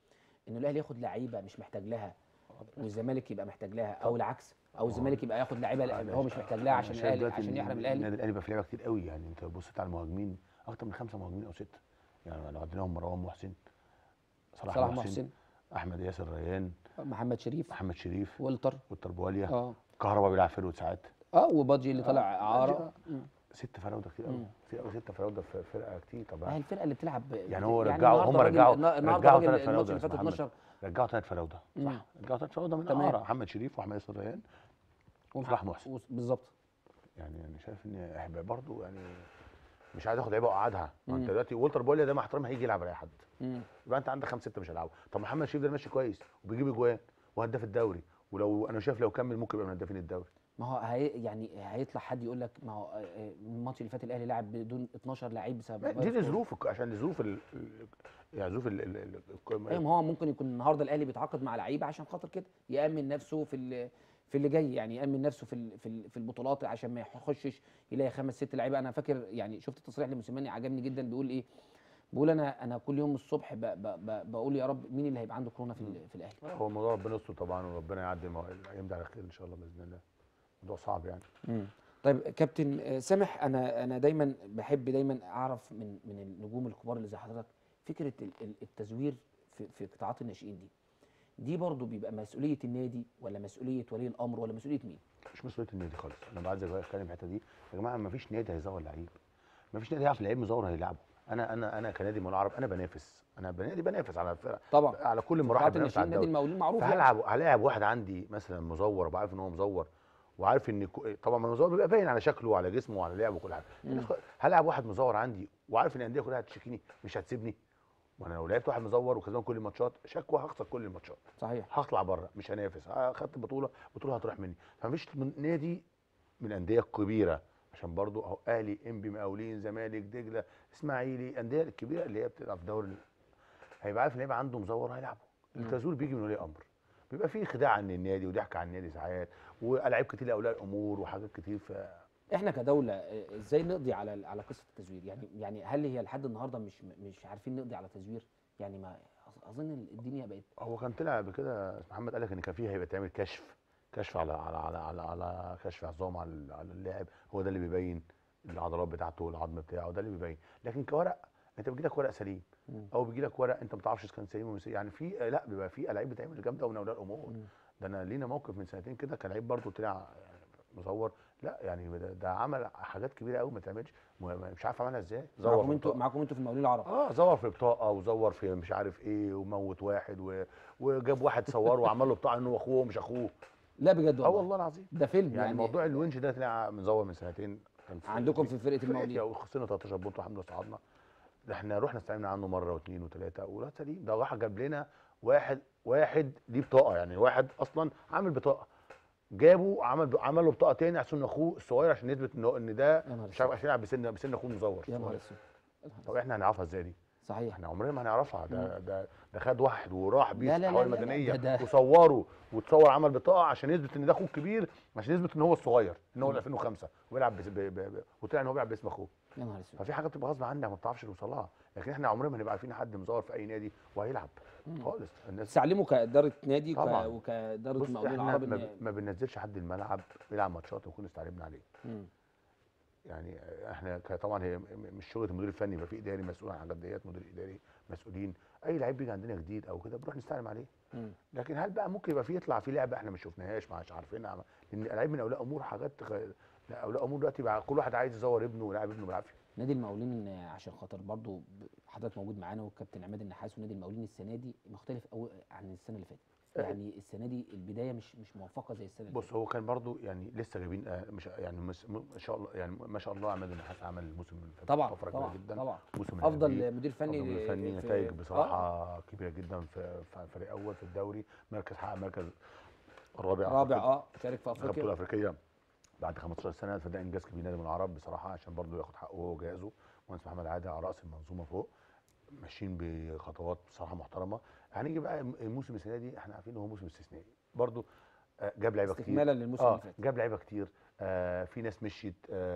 ان الاهلي ياخد لعيبه مش محتاج لها والزمالك يبقى محتاج لها او العكس او الزمالك يبقى ياخد لعيبه لا- هو مش محتاج لها أنا عشان شايف الاهلي دلوقتي عشان إن يحرم الاهلي النادي الاهلي بقى في لعيبه كتير قوي يعني انت بصيت على المهاجمين اكتر من خمسه مهاجمين او سته يعني لو عندنا مروان محسن صلاح, صلاح محسن, محسن احمد ياسر ريان محمد شريف محمد شريف والتر والتربواليا اه كهربا بيلعب فيرود ساعات اه وبادجي اللي طالع آه، اعاره بادجي، مم. ست فراوده كتير قوي مم. كتير قوي ست فراوده في فرقه كتير طب ما هي الفرقه اللي بتلعب يعني هو يعني رجعوا النهاردة هم الراجل- رجعوا النا- النهارده رجعوا الراجل ثلاث الماتش فراوده اللي فات يا محمد. 12 رجعوا ثلاث فراوده مم. صح رجعوا ثلاث فراوده من تمام. اعاره محمد شريف واحمد ياسر ريان وصلاح محسن. وص- بالظبط يعني انا شايف ان احنا برضه يعني مش عايز اخد لعيبه واقعدها ما انت مم. دلوقتي والتر بوليا ده مع احترامي هيجي يلعب على اي حد مم. يبقى انت عندك خمسه سته مش هيلعبوا طب محمد شريف ده ماشي كويس وبيجيب اجوان وهداف الدوري ولو انا شايف لو كمل ممكن يبقى من هدافين الدوري ما هو هي يعني هيطلع حد يقول لك ما هو آه، آه، الماتش اللي فات الاهلي لعب بدون 12 لعيب بسبب لا، دي فيروس كورونا. لظروف عشان لظروف ال... ال- يعني ظروف ال... ال... ال... ال- ايوه ما هو ممكن يكون النهارده الاهلي بيتعاقد مع لعيبه عشان خاطر كده يامن نفسه في ال- في اللي جاي يعني يامن نفسه في ال- في ال- في البطولات عشان ما يخشش يلاقي خمس ست لعيبه انا فاكر يعني شفت تصريح لموسيماني عجبني جدا بيقول ايه بيقول انا انا كل يوم الصبح ب ب ب بقول يا رب مين اللي هيبقى عنده كورونا في ال- في الاهلي هو الموضوع ربنا يستر طبعا وربنا يعدي المو... الايام دي على خير ان شاء الله باذن الله موضوع صعب يعني مم. طيب كابتن آه، سامح انا انا دايما بحب دايما اعرف من من النجوم الكبار اللي زي حضرتك فكره ال- ال- التزوير في في قطاعات الناشئين دي دي برضو بيبقى مسؤوليه النادي ولا مسؤوليه ولي الامر ولا مسؤوليه مين مش مسؤوليه النادي خالص انا عايز اتكلم في الحته دي يا جماعه ما فيش نادي هيزور لعيب ما فيش نادي يعرف لعيب مزور هيلعبه انا انا انا كنادي من العرب انا بنافس انا بنادي بنافس على الفرق طبعا على كل في المراحل قطاعات بنافس على الناشئين نادي الدوري المقاولين معروف يعني. فهلعب هلاعب واحد عندي مثلا مزور وابقى عارف ان هو مزور وعارف ان كو- طبعا المزور بيبقى باين على شكله وعلى جسمه وعلى لعبه وكل حاجه مم. هلعب واحد مزور عندي وعارف ان الانديه كلها هتشتكيني مش هتسيبني وانا لو لعبت واحد مزور وكسبان كل الماتشات شكوى هخسر كل الماتشات صحيح هطلع بره مش هنافس اخدت بطوله بطوله هتروح مني فمفيش من نادي من الانديه الكبيره عشان برضو اهو اهلي انبي مقاولين زمالك دجله اسماعيلي الانديه الكبيره اللي هي بتلعب في دوري هيبقى عارف ان هيبقى عنده مزور هيلعبه مم. التزوير بيجي من ولي امر بيبقى فيه خداع عن النادي وضحك عن النادي ساعات والعاب كتير لاولياء الامور وحاجات كتير ف احنا كدوله آه، ازاي نقضي على على قصه التزوير يعني يعني هل هي لحد النهارده مش مش عارفين نقضي على تزوير يعني ما أظ- اظن الدنيا بقت هو كان طلع قبل كده محمد قال لك ان كان فيه هيبقى تعمل كشف كشف على على على على, على كشف عظام على ال- على اللاعب هو ده اللي بيبين العضلات بتاعته والعظم بتاعه ده اللي بيبين لكن كورق انت بيجي لك ورق سليم مم. او بيجي لك ورق انت ما تعرفش اذا كان سليم ولا مش سليم. يعني في لا بيبقى في العاب بتعمل جامده من اولياء الامور مم. ده انا لينا موقف من سنتين كده كان لعيب برضه طلع مزور لا يعني ده, ده عمل حاجات كبيره قوي ما تعملش ما- ما- مش عارف عملها ازاي زور معاكم في انتوا بطاقة. معاكم انتوا في المقاولين العرب اه زور في بطاقه وزور في مش عارف ايه وموت واحد و... وجاب واحد صوره وعمل له بطاقه انه اخوه ومش اخوه لا بجد اه والله والله العظيم ده فيلم يعني, يعني, موضوع الونش ده طلع مزور من سنتين كان عندكم في فرقه المقاولين وخسرنا 13 بونت والحمد لله صعدنا ده احنا رحنا استعملنا عنه مره واثنين وثلاثه ولا سليم ده واحد جاب لنا واحد واحد ليه بطاقه يعني واحد اصلا عامل بطاقه جابه عمل عمل له بطاقه تاني عشان اخوه الصغير عشان يثبت ان ان ده يا نهار مش عارف عشان يلعب بسن بسن اخوه مزور يا نهار صغير. اسود يا نهار طب احنا هنعرفها ازاي دي؟ صحيح احنا عمرنا ما هنعرفها ده ده ده خد واحد وراح بيه لا لا الحوالي لا لا، المدنيه ده- ده- وصوره وتصور عمل بطاقه عشان يثبت ان ده اخوه الكبير عشان يثبت ان هو الصغير ان هو 2005 وبيلعب بس- ب- ب- ب- وطلع ان هو بيلعب باسم اخوه يا نهار اسود ففي حاجات بتبقى غصب عنك ما بتعرفش توصل لها لكن احنا عمرنا ما هنبقى عارفين حد مزور في اي نادي وهيلعب خالص الناس تستعلموا كاداره نادي طبعاً. وك- وكاداره بص المقاولين احنا العرب ما, ان ب- ما بننزلش حد الملعب يلعب ماتشات ونكون استعلمنا عليه مم. يعني احنا ك- طبعا هي م- مش شغله المدير الفني يبقى في اداري مسؤول عن الحاجات ديت مدير اداري مسؤولين اي لعيب بيجي عندنا جديد او كده بنروح نستعلم عليه مم. لكن هل بقى ممكن يبقى في يطلع في لعبه احنا ما شفناهاش مش عارفينها لان لعيب من اولياء امور حاجات غ... لا، اولياء امور دلوقتي بقى كل واحد عايز يزور ابنه ويلعب ابنه بالعافيه نادي المقاولين آه، عشان خاطر برضو ب- حضرتك موجود معانا والكابتن عماد النحاس ونادي المقاولين السنه دي مختلف قوي عن السنه اللي فاتت آه. يعني السنه دي البدايه مش مش موفقه زي السنه اللي بص هو كان برضو يعني لسه جايبين آه، مش يعني مس- م- ما شاء الله يعني ما شاء الله عماد النحاس عمل الموسم اللي فات طبعا طفره طبعا كبيره جدا طبعا موسم الأهلي. افضل مدير فني أفضل مدير ل- فني في- نتائج آه. بصراحه كبيره جدا في في فريق اول في الدوري مركز حقق مركز الرابع رابع أعتقد. اه شارك في خد بطوله افريقيا افريقيه بعد 15 سنه فده انجاز كبير نادي من العرب بصراحه عشان برضه ياخد حقه هو وجهازه مهندس محمد عادل على راس المنظومه فوق ماشيين بخطوات بصراحه محترمه هنيجي بقى الموسم السنه دي احنا عارفين ان هو موسم استثنائي برضه آه، جاب لعيبه كتير استكمالا للموسم اه اللي فات جاب لعيبه كتير آه في ناس مشيت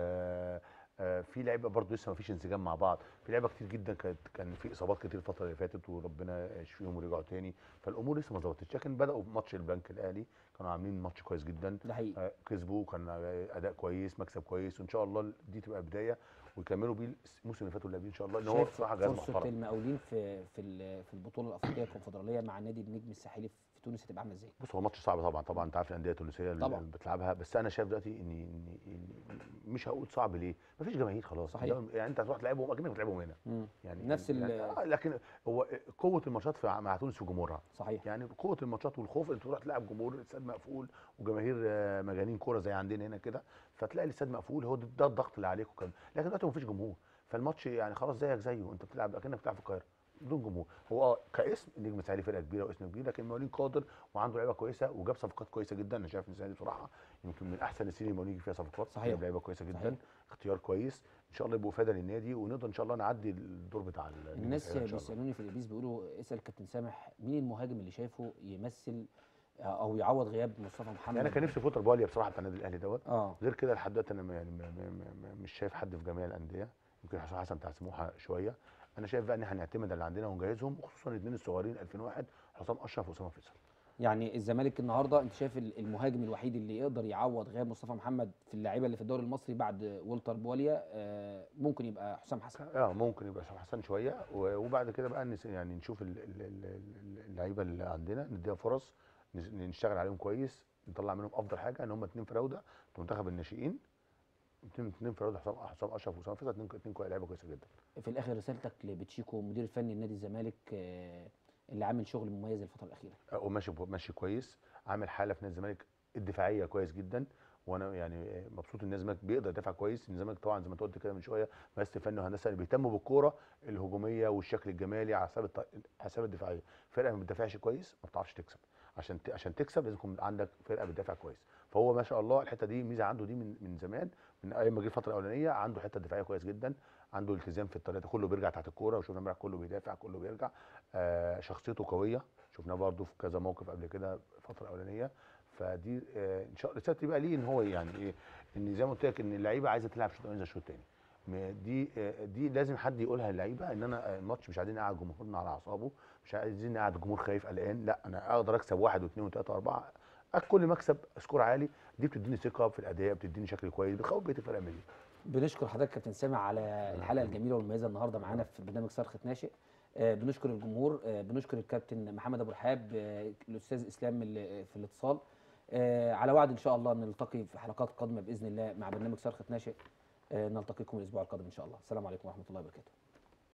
آه آه في لعيبه برضه لسه ما فيش انسجام مع بعض في لعيبه كتير جدا كانت كان في اصابات كتير الفتره اللي فاتت وربنا يشفيهم ورجعوا تاني فالامور لسه ما ظبطتش لكن بداوا بماتش البنك الاهلي كانوا عاملين ماتش كويس جدا ده حقيقي آه، كسبوا كان اداء كويس مكسب كويس وان شاء الله دي تبقى بدايه ويكملوا بيه الموسم اللي فات واللي قبليه ان شاء الله ان هو شايف بصراحه جهاز فرصه محترم المقاولين في في ال- في البطوله الافريقيه الكونفدراليه مع نادي النجم الساحلي في تونس هتبقى عامله ازاي؟ بص هو ماتش صعب طبعا طبعا انت عارف الانديه التونسيه اللي طبعاً. بتلعبها بس انا شايف دلوقتي ان ان إن مش هقول صعب ليه مفيش جماهير خلاص صحيح. ده- يعني انت هتروح تلعبهم اكنك بتلعبهم هنا مم. يعني نفس ال- يعني آه لكن هو قوه الماتشات في مع تونس في جمهورها صحيح يعني قوه الماتشات والخوف انت تروح تلعب جمهور الاستاد مقفول وجماهير آه، مجانين كوره زي عندنا هنا كده فتلاقي الاستاد مقفول هو ده ده الضغط اللي عليك وكده لكن دلوقتي مفيش جمهور فالماتش يعني خلاص زيك زيه انت بتلعب اكنك بتلعب في القاهره بدون جمهور هو اه كاسم النجم الساحلي فرقه كبيره واسم كبير لكن المقاولين قادر وعنده لعيبه كويسه وجاب صفقات كويسه جدا انا شايف ان السنه دي بصراحه يمكن من احسن السنين المقاولين يجي فيها صفقات صحيح. جاب لعيبه كويسه جدا صحيح. اختيار كويس ان شاء الله يبقوا فايده للنادي ونقدر ان شاء الله نعدي الدور بتاع النجم الناس الساحلي إن شاء الله. بيسالوني في الابيس بيقولوا اسال كابتن سامح مين المهاجم اللي شايفه يمثل او يعوض غياب مصطفى محمد يعني انا كان نفسي فوتر باليا بصراحه بتاع النادي الاهلي دوت اه غير كده لحد دلوقتي انا م- يعني م- م- م- مش شايف حد في جميع الانديه يمكن حسام حسن بتاع سموحه شويه انا شايف بقى ان احنا هنعتمد على اللي عندنا ونجهزهم وخصوصا الاثنين الصغيرين 2001 حسام اشرف واسامه فيصل يعني الزمالك النهارده انت شايف ال- المهاجم الوحيد اللي يقدر يعوض غياب مصطفى محمد في اللعيبه اللي في الدوري المصري بعد والتر بواليا آه ممكن يبقى حسام حسن اه ممكن يبقى حسام حسن شويه و- وبعد كده بقى نس- يعني نشوف ال- ال- ال- ال- اللعيبه اللي عندنا نديها فرص نس- نشتغل عليهم كويس نطلع منهم افضل حاجه ان هم اثنين فراوده في منتخب الناشئين اثنين اثنين فراوده حسام حسام اشرف واسامه فيصل اثنين اثنين كويس لعيبه كويسه جدا في الاخر رسالتك لبتشيكو مدير الفني لنادي الزمالك آه اللي عامل شغل مميز الفتره الاخيره وماشي ماشي كويس عامل حاله في نادي الزمالك الدفاعيه كويس جدا وانا يعني مبسوط ان الزمالك بيقدر يدافع كويس ان الزمالك طبعا زي ما انت قلت كده من شويه مؤسسه فني وهندسه اللي بيهتموا بالكوره الهجوميه والشكل الجمالي على حساب الط- حساب الدفاعيه فرقه ما بتدافعش كويس ما بتعرفش تكسب عشان ت... عشان تكسب لازم يكون عندك فرقه بتدافع كويس فهو ما شاء الله الحته دي ميزه عنده دي من من زمان من ايام ما جه الفتره الاولانيه عنده حته دفاعيه كويس جدا عنده التزام في الطريقه كله بيرجع تحت الكوره وشفنا امبارح كله بيدافع كله بيرجع آه شخصيته قويه شفناه برده في كذا موقف قبل كده الفتره الاولانيه فدي آه ان شاء الله رسالتي بقى ليه ان هو يعني ايه ان زي ما قلت لك ان اللعيبه عايزه تلعب شوط اولاني زي الشوط الثاني م- دي آه، دي لازم حد يقولها للعيبه ان انا آه، الماتش مش عايزين نقعد جمهورنا على اعصابه مش عايزين نقعد الجمهور خايف قلقان لا انا اقدر اكسب واحد واثنين وثلاثه واربعه كل مكسب سكور عالي دي بتديني ثقه في الاداء بتديني شكل كويس بتخوف بقيه الفرق مني بنشكر حضرتك كابتن سامع على الحلقه الجميله والمميزه النهارده معانا في برنامج صرخه ناشئ آه، بنشكر الجمهور آه، بنشكر الكابتن محمد ابو رحاب آه، الاستاذ اسلام اللي في الاتصال آه، على وعد ان شاء الله ان نلتقي في حلقات قادمه باذن الله مع برنامج صرخه ناشئ آه، نلتقيكم الاسبوع القادم ان شاء الله السلام عليكم ورحمه الله وبركاته